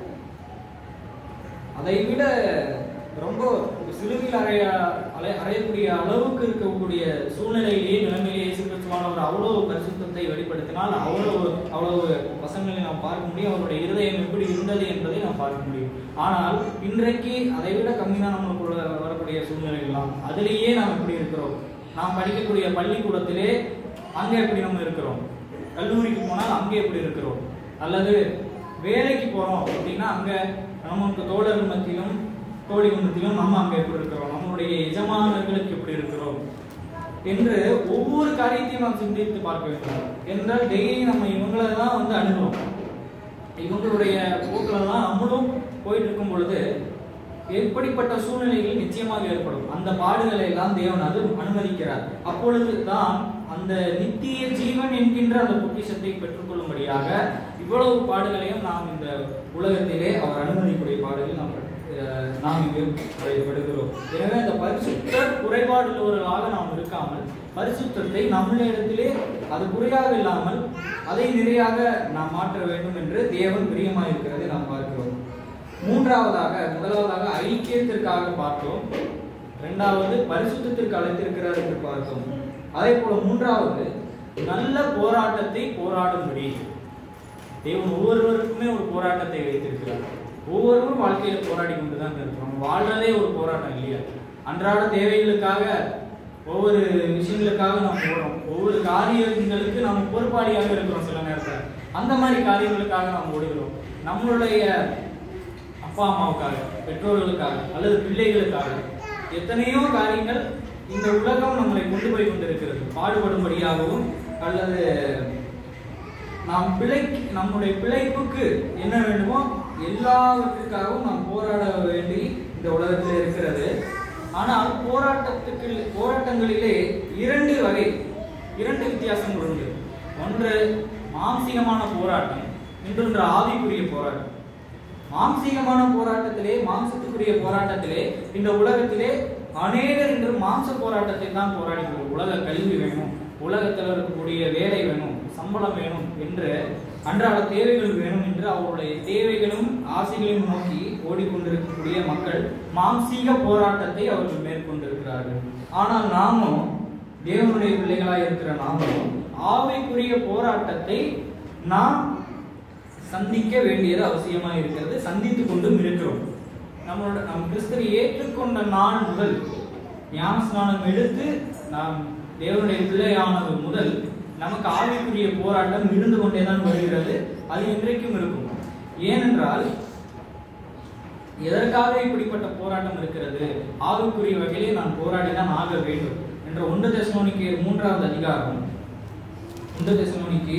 அதை விட ரொம்ப சிலுவையில் அறைய அலை அறையக்கூடிய அளவுக்கு இருக்கக்கூடிய சூழ்நிலையிலேயே நிலைமையிலேயே இயேசு கிறிஸ்துவானவர் அவ்வளவு பரிசுத்தத்தை வெளிப்படுத்தினால் அவ்வளவு அவ்வளவு வசங்களை நாம் பார்க்க முடியும் அவருடைய இருதயம் எப்படி இருந்தது என்பதை நாம் பார்க்க முடியும் ஆனால் இன்றைக்கு அதை விட கம்மி தான் நம்மளுக்குள்ள வரக்கூடிய சூழ்நிலைகள்லாம் அதிலேயே நாம் எப்படி இருக்கிறோம் நாம் படிக்கக்கூடிய பள்ளிக்கூடத்திலே அங்கே எப்படி நம்ம இருக்கிறோம் கல்லூரிக்கு போனால் அங்கே எப்படி இருக்கிறோம் அல்லது வேலைக்கு போறோம் அப்படின்னா அங்க நமக்கு தோழர்கள் மத்தியிலும் தோழிகள் மத்தியிலும் நம்ம அங்க எப்படி இருக்கிறோம் நம்மளுடைய எஜமானர்களுக்கு எப்படி இருக்கிறோம் என்று ஒவ்வொரு காரியத்தையும் நாம் சிந்தித்து பார்க்க வேண்டும் என்றால் டெய்லி நம்ம இவங்களை தான் வந்து அணுகிறோம் இவங்களுடைய போக்கில் தான் நம்மளும் போயிட்டு இருக்கும் பொழுது எப்படிப்பட்ட சூழ்நிலைகள் நிச்சயமாக ஏற்படும் அந்த பாடுகளை எல்லாம் தேவன் அது அனுமதிக்கிறார் அப்பொழுது தான் அந்த நித்திய ஜீவன் என்கின்ற அந்த பொக்கிஷத்தை பெற்றுக்கொள்ளும்படியாக இவ்வளவு பாடுகளையும் நாம் இந்த உலகத்திலே அவர் அனுமதிக்கூடிய பாடுகள் நாம் அஹ், நாம் இங்கு படுகிறோம் எனவே அந்த பரிசுத்த குறைபாடு உள்ளவர்களாக நாம் இருக்காமல் பரிசுத்தத்தை நம்மளிடத்திலே அது குறையாக இல்லாமல் அதை நிறையாக நாம் மாற்ற வேண்டும் என்று தேவன் பிரியமாயிருக்கிறதை நாம் பார்க்கிறோம் மூன்றாவதாக முதலாவதாக ஐக்கியத்திற்காக பார்த்தோம் இரண்டாவது பரிசுத்தத்திற்கு அழைத்திருக்கிறார் என்று பார்த்தோம் அதே போல மூன்றாவது நல்ல போராட்டத்தை போராடும்படி தேவன் ஒவ்வொருவருக்குமே ஒரு போராட்டத்தை வைத்திருக்கிறார் ஒவ்வொருவரும் வாழ்க்கையில போராடி கொண்டு தான் இருக்கிறோம் வாழ்றதே ஒரு போராட்டம் இல்லையா அன்றாட தேவைகளுக்காக ஒவ்வொரு விஷயங்களுக்காக நாம் போறோம் ஒவ்வொரு காரியங்களுக்கு நாம் பொறுப்பாளியாக இருக்கிறோம் சில நேரத்துல அந்த மாதிரி காரியங்களுக்காக நாம் ஓடுகிறோம் நம்மளுடைய அப்பா அம்மாவுக்காக பெற்றோர்களுக்காக அல்லது பிள்ளைகளுக்காக எத்தனையோ காரியங்கள் இந்த உலகம் நம்மளை கொண்டு போய் கொண்டிருக்கிறது பாடுபடும்படியாகவும் அல்லது நாம் பிழை நம்முடைய பிழைப்புக்கு என்ன வேண்டுமோ எல்லாவற்றுக்காகவும் நாம் போராட வேண்டி இந்த உலகத்தில் இருக்கிறது ஆனால் போராட்டத்துக்கு போராட்டங்களிலே இரண்டு வகை இரண்டு வித்தியாசங்கள் உண்டு ஒன்று மாம்சீகமான போராட்டம் இன்னொன்று ஆவிக்குரிய போராட்டம் மாம்சீகமான போராட்டத்திலே மாம்சத்துக்குரிய போராட்டத்திலே இந்த உலகத்திலே அநேகர் இன்று மாம்ச போராட்டத்தை தான் போராடுகிறார்கள் உலக கல்வி வேணும் உலகத்தில் இருக்கக்கூடிய வேலை வேணும் சம்பளம் வேணும் என்று அன்றாட தேவைகள் வேணும் என்று அவருடைய தேவைகளும் ஆசைகளையும் நோக்கி ஓடிக்கொண்டிருக்கக்கூடிய மக்கள் மாம்சீக போராட்டத்தை அவர்கள் மேற்கொண்டிருக்கிறார்கள் ஆனால் நாமும் தேவனுடைய பிள்ளைகளாய் இருக்கிற நாமும் ஆவிக்குரிய போராட்டத்தை நாம் சந்திக்க வேண்டியது அவசியமா இருக்கிறது சந்தித்துக் கொண்டும் இருக்கிறோம் நம்மளோட நம் கிறிஸ்துவை ஏற்றுக்கொண்ட நாள் முதல் ஞானஸ்நானம் எடுத்து நாம் தேவனுடைய பிள்ளையானது முதல் நமக்கு ஆவிக்குரிய போராட்டம் இருந்து கொண்டேதான் வருகிறது அது இன்றைக்கும் இருக்கும் ஏனென்றால் எதற்காக இப்படிப்பட்ட போராட்டம் இருக்கிறது ஆவிக்குரிய வகையிலே நான் போராடிதான் ஆக வேண்டும் என்ற ஒன்று தெசலோனிக்கு மூன்றாவது அதிகாரம் ஒன்று தெசலோனிக்கு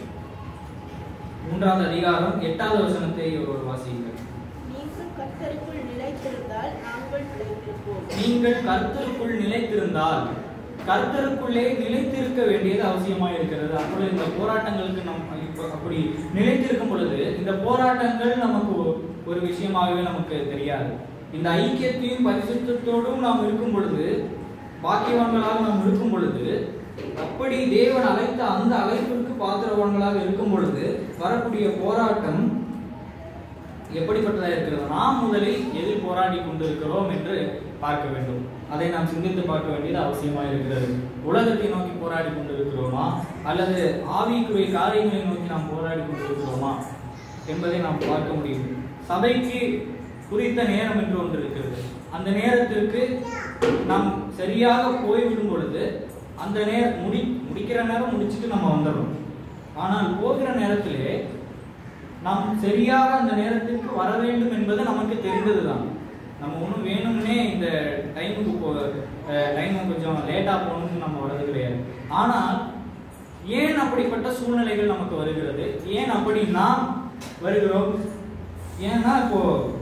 மூன்றாவது அதிகாரம் எட்டாவது வசனத்தை ஒரு வாசியுங்கள் நீங்கள் கர்த்தருக்குள் நிலைத்திருந்தால் நாங்கள் பிழைத்திருப்போம் நீங்கள் கர்த்தருக்குள் நிலைத்திருந்தால் கர்த்தருக்குள்ளே நிலைத்திருக்க வேண்டியது அவசியமா இருக்கிறது அப்பொழுது இந்த போராட்டங்களுக்கு நம் இப்ப அப்படி நிலைத்திருக்கும் பொழுது இந்த போராட்டங்கள் நமக்கு ஒ- ஒரு விஷயமாகவே நமக்கு தெரியாது இந்த ஐக்கியத்தையும் பரிசுத்தத்தோடும் நாம் இருக்கும் பொழுது பாக்கியவான்களாக நாம் இருக்கும் பொழுது அப்படி தேவன் அழைத்த அந்த அழைப்பிற்கு பாத்திரவான்களாக இருக்கும் பொழுது வரக்கூடிய போராட்டம் எப்படிப்பட்டதாக இருக்கிறது நாம் முதலில் எதில் போராடி கொண்டிருக்கிறோம் என்று பார்க்க வேண்டும் அதை நாம் சிந்தித்து பார்க்க வேண்டியது அவசியமாக இருக்கிறது உலகத்தை நோக்கி போராடி கொண்டிருக்கிறோமா அல்லது ஆவிக்குரிய காரியங்களை நோக்கி நாம் போராடி கொண்டிருக்கிறோமா என்பதை நாம் பார்க்க முடியும் சபைக்கு குறித்த நேரம் என்று ஒன்று இருக்கிறது அந்த நேரத்திற்கு நாம் சரியாக போய்விடும் பொழுது அந்த நேரம் முடி முடிக்கிற நேரம் முடிச்சுட்டு நம்ம வந்துடுறோம் ஆனால் போகிற நேரத்திலே நாம் சரியாக அந்த நேரத்திற்கு வர வேண்டும் என்பது நமக்கு தெரிந்ததுதான் நம்ம ஒன்றும் வேணும்னே இந்த டைமுக்கு போ டைம் கொஞ்சம் லேட்டாக போகணும்னு நம்ம வர்றது கிடையாது ஆனால் ஏன் அப்படிப்பட்ட சூழ்நிலைகள் நமக்கு வருகிறது ஏன் அப்படி நாம் வருகிறோம் ஏன்னா இப்போ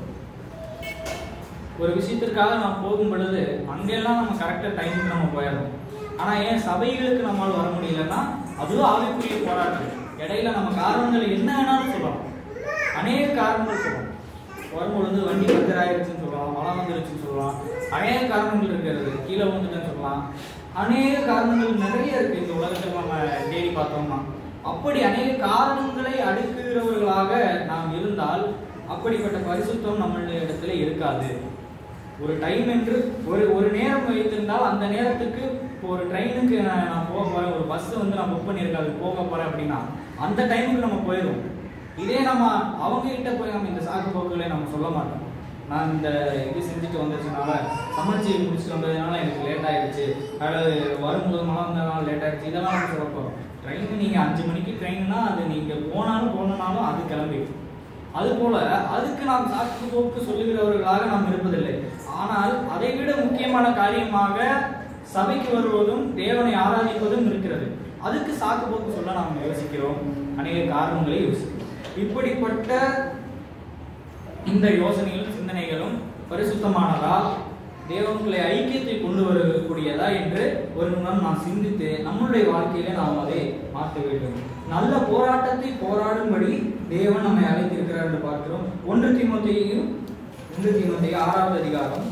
ஒரு விஷயத்திற்காக நாம் போகும் பொழுது அங்கெல்லாம் நம்ம கரெக்டாக டைமுக்கு நம்ம போயிடணும் ஆனால் ஏன் சபைகளுக்கு நம்மால் வர முடியலன்னா அதுவும் ஆவிக்குரிய போராட்டம் இடையில நம்ம காரணங்கள் என்ன வேணாலும் சொல்லலாம் அநேக காரணங்கள் சொல்லலாம் வரும்பொழுது வண்டி பஞ்சர் ஆயிருச்சுன்னு சொல்லலாம் மழை வந்துருச்சுன்னு சொல்லலாம் அநேக காரணங்கள் இருக்கிறது கீழே வந்துட்டுன்னு சொல்லலாம் அநேக காரணங்கள் நிறைய இருக்கு இந்த உலகத்தில் நம்ம தேடி பார்த்தோம்னா அப்படி அநேக காரணங்களை அடுக்குகிறவர்களாக நாம் இருந்தால் அப்படிப்பட்ட பரிசுத்தம் நம்மளுடைய இடத்துல இருக்காது ஒரு டைம் என்று ஒரு ஒரு நேரம் வைத்திருந்தால் அந்த நேரத்துக்கு இப்போ ஒரு ட்ரெயினுக்கு நான் நான் போக போறேன் ஒரு பஸ் வந்து நான் புக் பண்ணியிருக்கேன் அது போக போறேன் அப்படின்னா அந்த டைமுக்கு நம்ம போயிடுவோம் இதே நம்ம அவங்க கிட்ட போய் நம்ம இந்த சாக்கு போக்குகளை நம்ம சொல்ல மாட்டோம் நான் இந்த இது செஞ்சுட்டு வந்ததுனால சமைச்சு முடிச்சுட்டு வந்ததுனால எனக்கு லேட் ஆயிடுச்சு அல்லது வரும்போது மழை வந்ததுனால லேட் ஆயிடுச்சு இதெல்லாம் நம்ம சொல்ல போகிறோம் ட்ரெயின் நீங்கள் அஞ்சு மணிக்கு ட்ரெயின்னா அது நீங்கள் போனாலும் போனாலும் அது கிளம்பிடும் அதுபோல அதுக்கு நாம் சாக்கு போக்கு சொல்லுகிறவர்களாக நாம் இருப்பதில்லை ஆனால் அதை விட முக்கியமான காரியமாக சபைக்கு வருவதும் தேவனை ஆராதிப்பதும் இருக்கிறது அதுக்கு சாக்கு போக்கு சொல்ல நாம் யோசிக்கிறோம் அநேக காரணங்களை யோசிக்கிறோம் இப்படிப்பட்ட இந்த யோசனைகளும் சிந்தனைகளும் பரிசுத்தமானதா தேவனுக்குள்ளே ஐக்கியத்தை கொண்டு வரக்கூடியதா என்று ஒரு நிமிடம் நாம் சிந்தித்து நம்முடைய வாழ்க்கையில நாம் அதை மாற்ற வேண்டும் நல்ல போராட்டத்தை போராடும்படி தேவன் நம்மை அழைத்திருக்கிறார் என்று பார்க்கிறோம் ஒன்று தீமோத்தேயும் ஒன்று தீமோத்தேயு ஆறாவது அதிகாரம்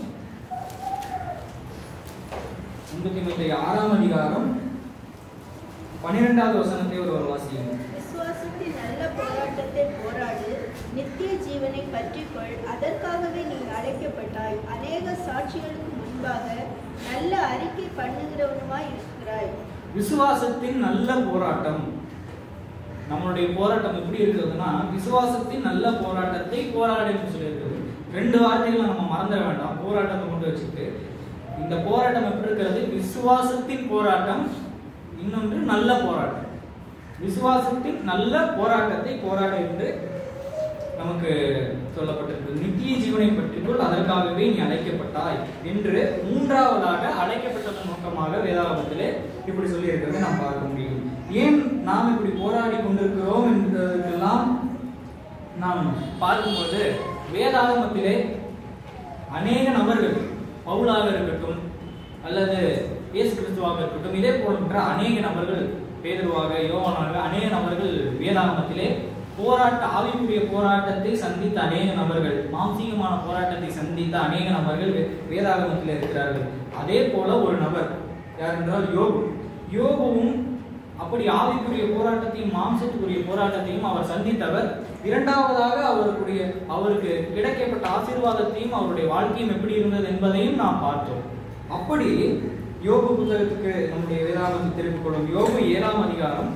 ஒன்று தீமோத்தேயு ஆறாம் அதிகாரம் பன்னிரெண்டாவது வசனத்தை ஒரு வாசியும் விசுவாசத்தின் நல்ல போராட்டத்தை போராடு நித்திய ஜீவனை பற்றிக்கொள் அதற்காகவே நீ அழைக்கப்பட்டாய் அநேக சாட்சிகளுக்கு முன்பாக நல்ல அறிக்கை பண்ணுகிறவனுமாய் இருக்கிறாய் விசுவாசத்தின் நல்ல போராட்டம் நம்மளுடைய போராட்டம் எப்படி இருக்கிறதுனா விசுவாசத்தின் நல்ல போராட்டத்தை போராடு என்று சொல்லியிருக்கிறது ரெண்டு வார்த்தைகளை நம்ம மறந்துட வேண்டாம் போராட்டத்தை கொண்டு வச்சுட்டு இந்த போராட்டம் எப்படி இருக்கிறது விசுவாசத்தின் போராட்டம் இன்னொன்று நல்ல போராட்டம் விசுவாசத்தின் நல்ல போராட்டத்தை போராடு என்று நமக்கு சொல்லப்பட்டிருக்கு நித்திய ஜீவனை பற்றிக்கொள் அதற்காகவே நீ அழைக்கப்பட்டாய் என்று மூன்றாவதாக அழைக்கப்பட்டதன் நோக்கமாக வேதாகமத்திலே இப்படி சொல்லி இருக்கிறது நாம் பார்க்க முடியும் ஏன் நாம் இப்படி போராடி கொண்டிருக்கிறோம் என்பதற்கெல்லாம் நாம் பார்க்கும்போது வேதாகமத்திலே அநேக நபர்கள் பவுலாக இருக்கட்டும் அல்லது இயேசு கிறிஸ்துவாக இருக்கட்டும் இதே போன்ற அநேக நபர்கள் பேதுருவாக யோவானாக அநேக நபர்கள் வேதாகமத்திலே போராட்ட ஆவிக்குரிய போராட்டத்தை சந்தித்த அநேக நபர்கள் மாம்சீகமான போராட்டத்தை சந்தித்த அநேக நபர்கள் வே- வேதாகமத்தில் இருக்கிறார்கள் அதே போல ஒரு நபர் யார் என்றால் யோபு யோபுவும் அப்படி ஆவிக்குரிய போராட்டத்தையும் மாம்சத்துக்குரிய போராட்டத்தையும் அவர் சந்தித்தவர் இரண்டாவதாக அவருடைய அவருக்கு கிடைக்கப்பட்ட ஆசீர்வாதத்தையும் அவருடைய வாழ்க்கையும் எப்படி இருந்தது என்பதையும் நாம் பார்த்தோம் அப்படி யோபு புத்தகத்துக்கு நம்முடைய வேதாகமத்தை திருப்பிக் கொள்ளும் யோபு ஏழாம் அதிகாரம்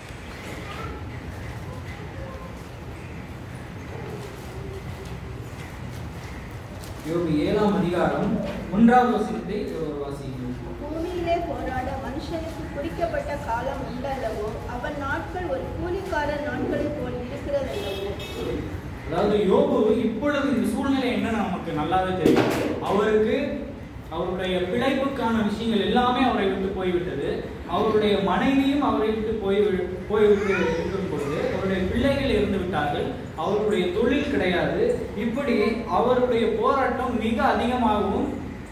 யோபு ஏழாம் அதிகாரம் ஒன்றாவது வசனத்தை ஒரு வாசிக்கிறோம் பூமியிலே போராட மனுஷனுக்கு குறிக்கப்பட்ட காலம் உண்டல்லவோ அவன் நாட்கள் ஒரு கூலிக்காரன் நாட்களைப் போல் இருக்கிறதல்லவோ அதாவது யோபு இப்பொழுது இந்த சூழ்நிலை என்ன நமக்கு நல்லாவே தெரியும் அவருக்கு அவருடைய பிழைப்புக்கான விஷயங்கள் எல்லாமே அவரை விட்டு போய்விட்டது அவருடைய மனைவியும் அவரை விட்டு போய் போய்விட்டு இருக்கும் பொழுது அவருடைய பிள்ளைகள் இருந்து விட்டார்கள் அவருடைய தொழில் கிடையாது இப்படி அவருடைய போராட்டம் மிக அதிகமாகவும்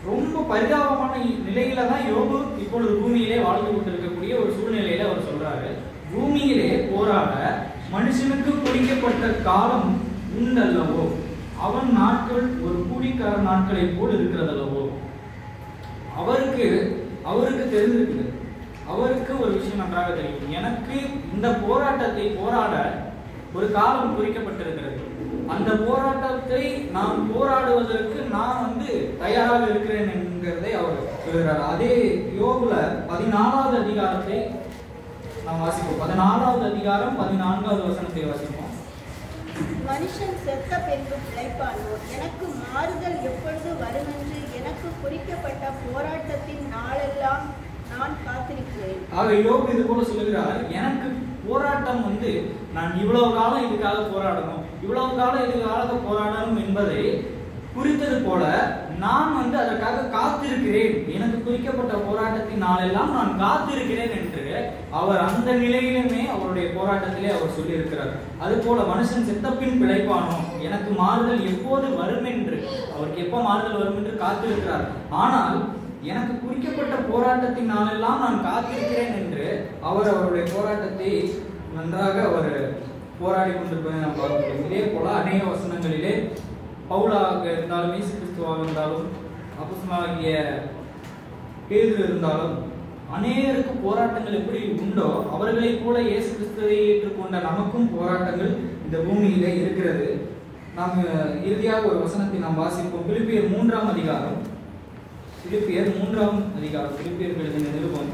ரொம்ப பரிதாபமான இ- நிலையில தான் யோபு இப்பொழுது பூமியிலே வாழ்ந்து கொண்டிருக்கக்கூடிய ஒரு சூழ்நிலையில அவர் சொல்றாரு பூமியிலே போராட மனுஷனுக்கு குறிக்கப்பட்ட காலம் உண்டல்லவோ அவன் நாட்கள் ஒரு கூலிக்கார நாட்களைப் போல் இருக்கிறதல்லவோ அவருக்கு அவருக்கு தெரிஞ்சிருக்குது அவருக்கு ஒரு விஷயம் நன்றாக தெரியும் எனக்கு இந்த போராட்டத்தை போராட ஒரு காலம் குறிக்கப்பட்டிருக்கிறது அந்த போராட்டத்தை நான் போராடுவதற்கு நான் வந்து தயாராக இருக்கிறேன் என்கிறதை அவர் சொல்கிறார் அதே யோகுல பதினாலாவது அதிகாரத்தை நாம் வாசிப்போம் பதினாலாவது அதிகாரம் பதினான்காவது வசனத்தை வாசிப்போம் மனுஷன் செத்த பின்பு பிழைப்பானோ எனக்கு மாறுதல் எப்பொழுது வருமென்று எனக்கு குறிக்கப்பட்ட போராட்டத்தின் நாளெல்லாம் நான் காத்திருக்கிறேன் ஆக யோபு இது போல சொல்லுகிறார் எனக்கு போராட்டம் வந்து நான் இவ்வளவு காலம் இதுக்காக போராடணும் இவ்வளவு காலம் இதுக்காக போராடணும் என்பதை குறித்தது போல நான் வந்து அதற்காக காத்திருக்கிறேன் எனக்கு குறிக்கப்பட்ட போராட்டத்தின் நாளெல்லாம் நான் காத்திருக்கிறேன் என்று அவர் அந்த நிலையிலுமே அவருடைய போராட்டத்திலே அவர் சொல்லியிருக்கிறார் அது போல மனுஷன் செத்தப்பின் பிழைப்பானோ எனக்கு மாறுதல் எப்போது வரும் என்று அவருக்கு எப்போ மாறுதல் வரும் என்று காத்திருக்கிறார் ஆனால் எனக்கு குறிக்கப்பட்ட போராட்டத்தின் நாளெல்லாம் நான் காத்திருக்கிறேன் என்று அவர் அவருடைய போராட்டத்தை நன்றாக அவர் போராடி கொண்டிருப்பதை நாம் பார்க்கிறோம் இதே போல அநேக வசனங்களிலே பவுலாக இருந்தாலும் இயேசு கிறிஸ்துவாக இருந்தாலும் அப்போஸ்தலனாகிய பேதுரு இருந்தாலும் அநேகருக்கு போராட்டங்கள் எப்படி உண்டோ அவர்களைப் போல இயேசு கிறிஸ்துவை ஏற்றுக்கொண்ட நமக்கும் போராட்டங்கள் இந்த பூமியிலே இருக்கிறது நாம் இறுதியாக ஒரு வசனத்தை நாம் வாசிப்போம் பிலிப்பியர் மூன்றாம் அதிகாரம் பிலிப்பியர் மூன்றாம் அதிகாரம் பிலிப்பியர் எழுதின நிருபம்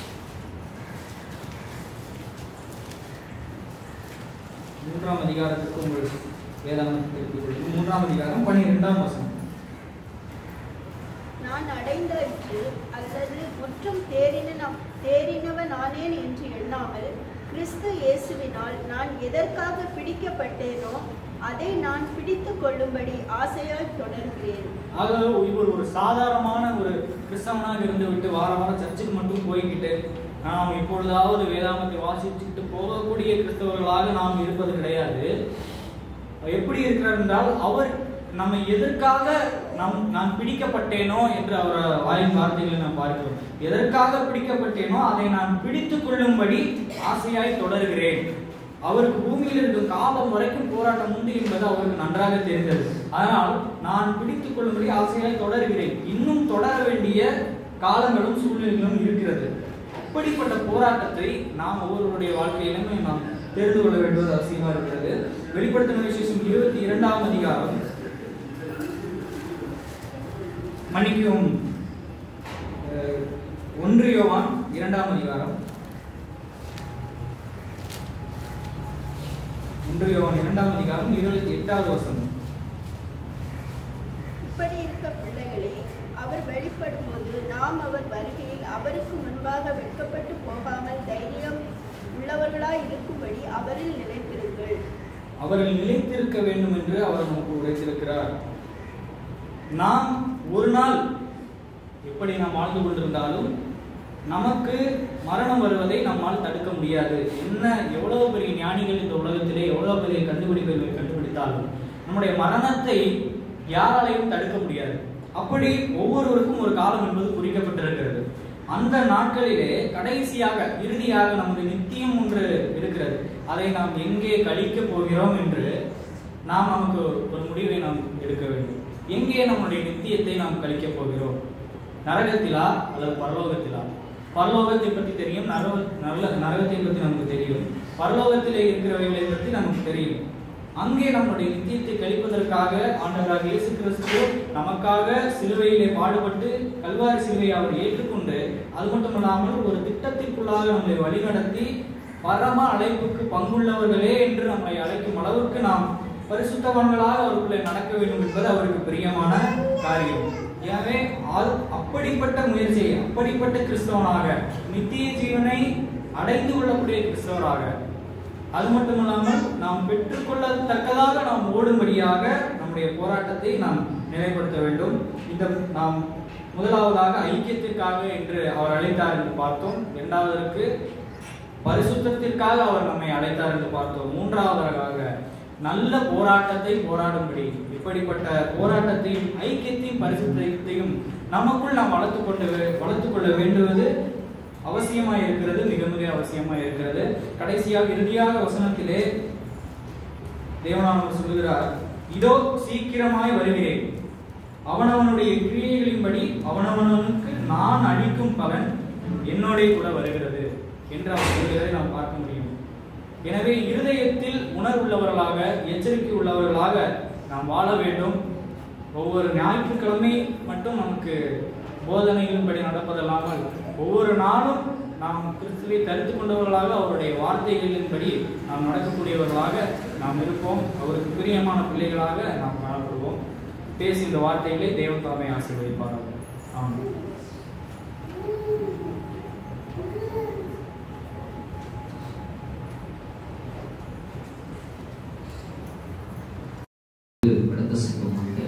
மூன்றாம் அதிகாரத்திற்கு உங்கள் வேதாந்தத்தை எடுத்துக் கொள்ளுங்கள். மூன்றாம் அதிகாரம் பன்னிரெண்டாம் வசனம் நான் அடைந்தாயிற்று அல்லது முற்றும் தேறின தேறினவன் ஆனேன் என்று எண்ணாமல் கிறிஸ்து இயேசுவினால் நான் எதற்காக பிடிக்கப்பட்டேனோ அதை நான் பிடித்து கொள்ளும்படி ஆசையாய் தொடர்கிறேன் ஆக இவர் ஒரு சாதாரணமான ஒரு கிறிஸ்தவனாக இருந்து விட்டு வார வாரம் சர்ச்சுக்கு மட்டும் போய்கிட்டு நாம் இப்பொழுதாவது வேதாந்தத்தை வாசிச்சுட்டு போகக்கூடிய கிறிஸ்தவர்களாக நாம் இருப்பது கிடையாது எப்படி இருக்கிறார் என்றால் அவர் நம்மை எதற்காக நம் நான் பிடிக்கப்பட்டேனோ என்று அவர் வாயின் வார்த்தைகளை நாம் பார்க்கிறோம் எதற்காக பிடிக்கப்பட்டேனோ அதை நான் பிடித்துக் கொள்ளும்படி ஆசையாய் தொடர்கிறேன் அவருக்கு பூமியில் இருக்கும் காலம் வரைக்கும் போராட்டம் உண்டு என்பது அவருக்கு நன்றாக தெரிந்தது அதனால் நான் பிடித்துக் கொள்ளும்படி ஆசையாய் தொடர்கிறேன் இன்னும் தொடர வேண்டிய காலங்களும் சூழ்நிலைகளும் இருக்கிறது அப்படிப்பட்ட போராட்டத்தை நாம் ஒவ்வொருவருடைய வாழ்க்கையிலுமே நாம் தெரிந்து கொள்ள வேண்டியது அவசியமா இருக்கிறது வெளிப்படுத்தின விசேஷம் இருபத்தி இரண்டாம் அதிகாரம் மன்னிக்கவும் அஹ், ஒன்று யோவான் இரண்டாம் அதிகாரம் ஒன்று யோவான் இரண்டாம் அதிகாரம் இருபத்தி எட்டாவது வசனம் இப்படி இருக்க பிள்ளைகளே அவர் வெளிப்படும்போது நாம் அவர் வருகையில் அவருக்கு முன்பாக வெட்கப்பட்டு போகாமல் தைரியம் உள்ளவர்களாய் இருக்கும்படி அவரில் நிலைத்திருங்கள் அவர்கள் நிலைத்திருக்க வேண்டும் என்று அவர் நமக்கு உரைத்திருக்கிறார் நாம் ஒரு நாள் எப்படி நாம் வாழ்ந்து கொண்டிருந்தாலும் நமக்கு மரணம் வருவதை நம்மால் தடுக்க முடியாது என்ன எவ்வளவு பெரிய ஞானிகள் இந்த உலகத்திலே எவ்வளவு பெரிய கண்டுபிடிப்புகளை கண்டுபிடித்தாலும் நம்முடைய மரணத்தை யாராலையும் தடுக்க முடியாது அப்படி ஒவ்வொருவருக்கும் ஒரு காலம் என்பது குறிக்கப்பட்டிருக்கிறது அந்த நாட்களிலே கடைசியாக இறுதியாக நமது நித்தியம் ஒன்று இருக்கிறது அதை நாம் எங்கே கழிக்க போகிறோம் என்று நாம் நமக்கு ஒரு முடிவை நாம் எடுக்க வேண்டும் எங்கே நம்முடைய நித்தியத்தை நாம் கழிக்க போகிறோம் நரகத்திலா அல்லது பரலோகத்திலா பரலோகத்தை பற்றி தெரியும் நரக நல்ல நரகத்தை பற்றி நமக்கு தெரியும் பரலோகத்திலே இருக்கிறவைகளை பற்றி நமக்கு தெரியும் அங்கே நம்முடைய நித்தியத்தை கழிப்பதற்காக ஆண்டவராக இயேசு கிறிஸ்து நமக்காக சிலுவையிலே பாடுபட்டு கல்வாரி சிலுவையை அவர் ஏற்றுக்கொண்டு அது மட்டுமல்லாமல் ஒரு திட்டத்திற்குள்ளாக நம்மை வழிநடத்தி பரம அழைப்புக்கு பங்குள்ளவர்களே என்று நம்மை அழைக்கும் அளவுக்கு நாம் பரிசுத்தவான்களாக அவருக்குள்ளே நடக்க வேண்டும் என்பது அவருக்கு பிரியமான காரியம் எனவே அது அப்படிப்பட்ட முயற்சியை அப்படிப்பட்ட கிறிஸ்தவனாக நித்திய ஜீவனை அடைந்து கொள்ளக்கூடிய கிறிஸ்தவராக அது மட்டுமல்லாமல் நாம் பெற்றுக்கொள்ளத்தக்கதாக நாம் ஓடும்படியாக நம்முடைய போராட்டத்தை நாம் நிலைப்படுத்த வேண்டும் இந்த நாம் முதலாவதாக ஐக்கியத்திற்காக என்று அவர் அழைத்தார் என்று பார்த்தோம் இரண்டாவதற்கு பரிசுத்தத்திற்காக அவர் நம்மை அழைத்தார் என்று பார்த்தோம் மூன்றாவதாக நல்ல போராட்டத்தை போராடும்படி இப்படிப்பட்ட போராட்டத்தையும் ஐக்கியத்தையும் பரிசுத்தையும் நமக்குள் நாம் வளர்த்து கொண்டு வளர்த்து கொள்ள வேண்டுவது அவசியமாய் இருக்கிறது மிக மிக அவசியமாய் இருக்கிறது கடைசியாக இறுதியாக வசனத்திலே தேவனானவர் சொல்லுகிறார் இதோ சீக்கிரமாய் வருகிறேன் அவனவனுடைய கிரியைகளின்படி அவனவனுக்கு நான் அளிக்கும் பலன் என்னோட கூட வருகிறது என்று அவர் சொல்கிறதை நாம் பார்க்க முடியும் எனவே இருதயத்தில் உணர்வுள்ளவர்களாக எச்சரிக்கை உள்ளவர்களாக நாம் வாழ வேண்டும் ஒவ்வொரு ஞாயிற்றுக்கிழமை மட்டும் நமக்கு போதனைகளின்படி நடப்பதல்லாமல் ஒவ்வொரு நாளும் நாம் கிறிஸ்துவை தரித்து கொண்டவர்களாக அவருடைய வார்த்தைகளின்படி நாம் நடக்கக்கூடியவர்களாக நாம் இருப்போம் அவருக்கு பிரியமான பிள்ளைகளாக நாம் காணப்படுவோம் பேசி இந்த வார்த்தைகளை தேவன் தாமே ஆசீர்வதிப்பார்கள் ஆமாம் கடந்த செல்வமாக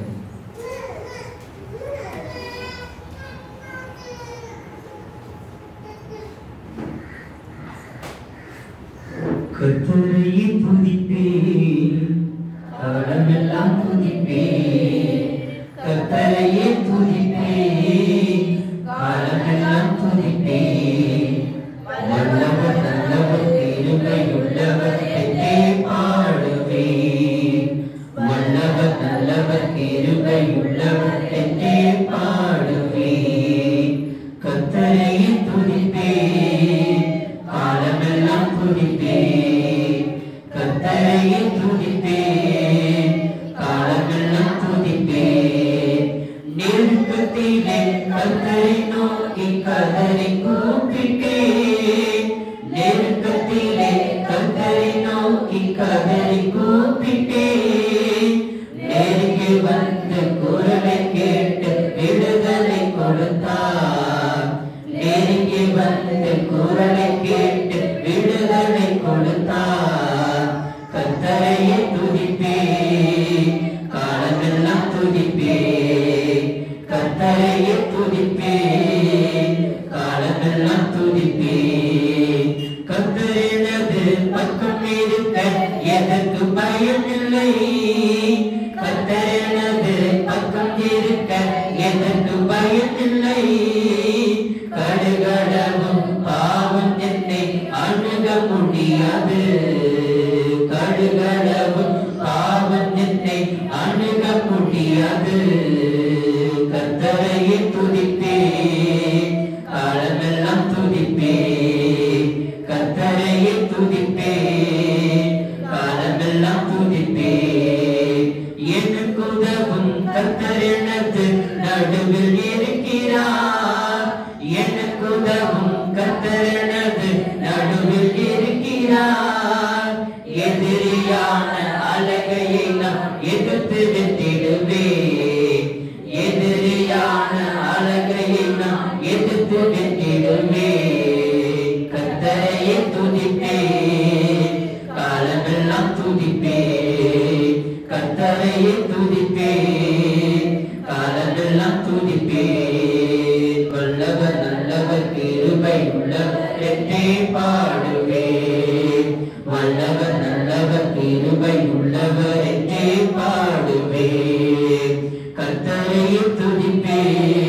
கத்தரையே துதிப்பேன் காலமெல்லாம் துதிப்பேன் கத்தரையே துதிப்பேன் காலமெல்லாம் துதிப்பேன் வல்லவர் நல்லவர் கிருபையுள்ளவர் என்றே பாடுவேன் வல்லவர் நல்லவர் கிருபையுள்ளவர் என்றே பாடுவேன் கத்தரையே துதிப்பேன் காலமெல்லாம் துதிப்பேன் கத்தரையே துதிப்பேன் காலமெல்லாம் துதிப்பேன் நெருக்கத்திலே கத்தரை நோக்கி கதறி கூப்பிட்டேன் நெருக்கத்திலே கத்தரை நோக்கி கதறி கூப்பிட்டேன் நெருங்கி வந்த குரலை கேட்டு விடுதலை கொடுத்தார் நெருங்கி வந்த குரலை கேட்டு விடுதலை கொடுத்தார் கத்தரையே துதிப்பேன் காலமெல்லாம் துதிப்பேன் கத்தரையே துதிப்பேன் காலமெல்லாம் துதிப்பேன் கத்தரினது பக்கம் இருக்க எதற்கு பயம் இல்லை கத்தரினது பக்கம் இருக்க எதற்கு பயம் இல்லை கடுகடவும் பாவம் என்னை அணுக முடியாது கடுகடவும் பாவம் என்னை அணுக முடியாது கத்தரையே துதிப்பேன் காலமெல்லாம் துதிப்பேன் கத்தரையே துதிப்பேன் காலமெல்லாம் துதிப்பேன் எனக்கு உதவும் கத்தரெனது நடுவில் இருக்கிறார் எனக்கு உதவும் கத்தரெனது நடுவில் இருக்கிறார் எதிரியான அழகையை நான் எதிர்த்து வெற்றிடுவேன் எதிரியான அழகையை நான் எதிர்த்து வெற்றிடுவேன் கத்தரையே துதிப்பேன் காலமெல்லாம் துதிப்பேன் கத்தரையே துதிப்பேன் காலமெல்லாம் துதிப்பேன் வல்லவர் நல்லவர் கிருபை உள்ளவர் என்றே பாடுவேன் வல்லவர் நல்லவர் கிருபை உள்ளவர் என்றே பாடுவேன் கத்தரையே துதிப்பேன்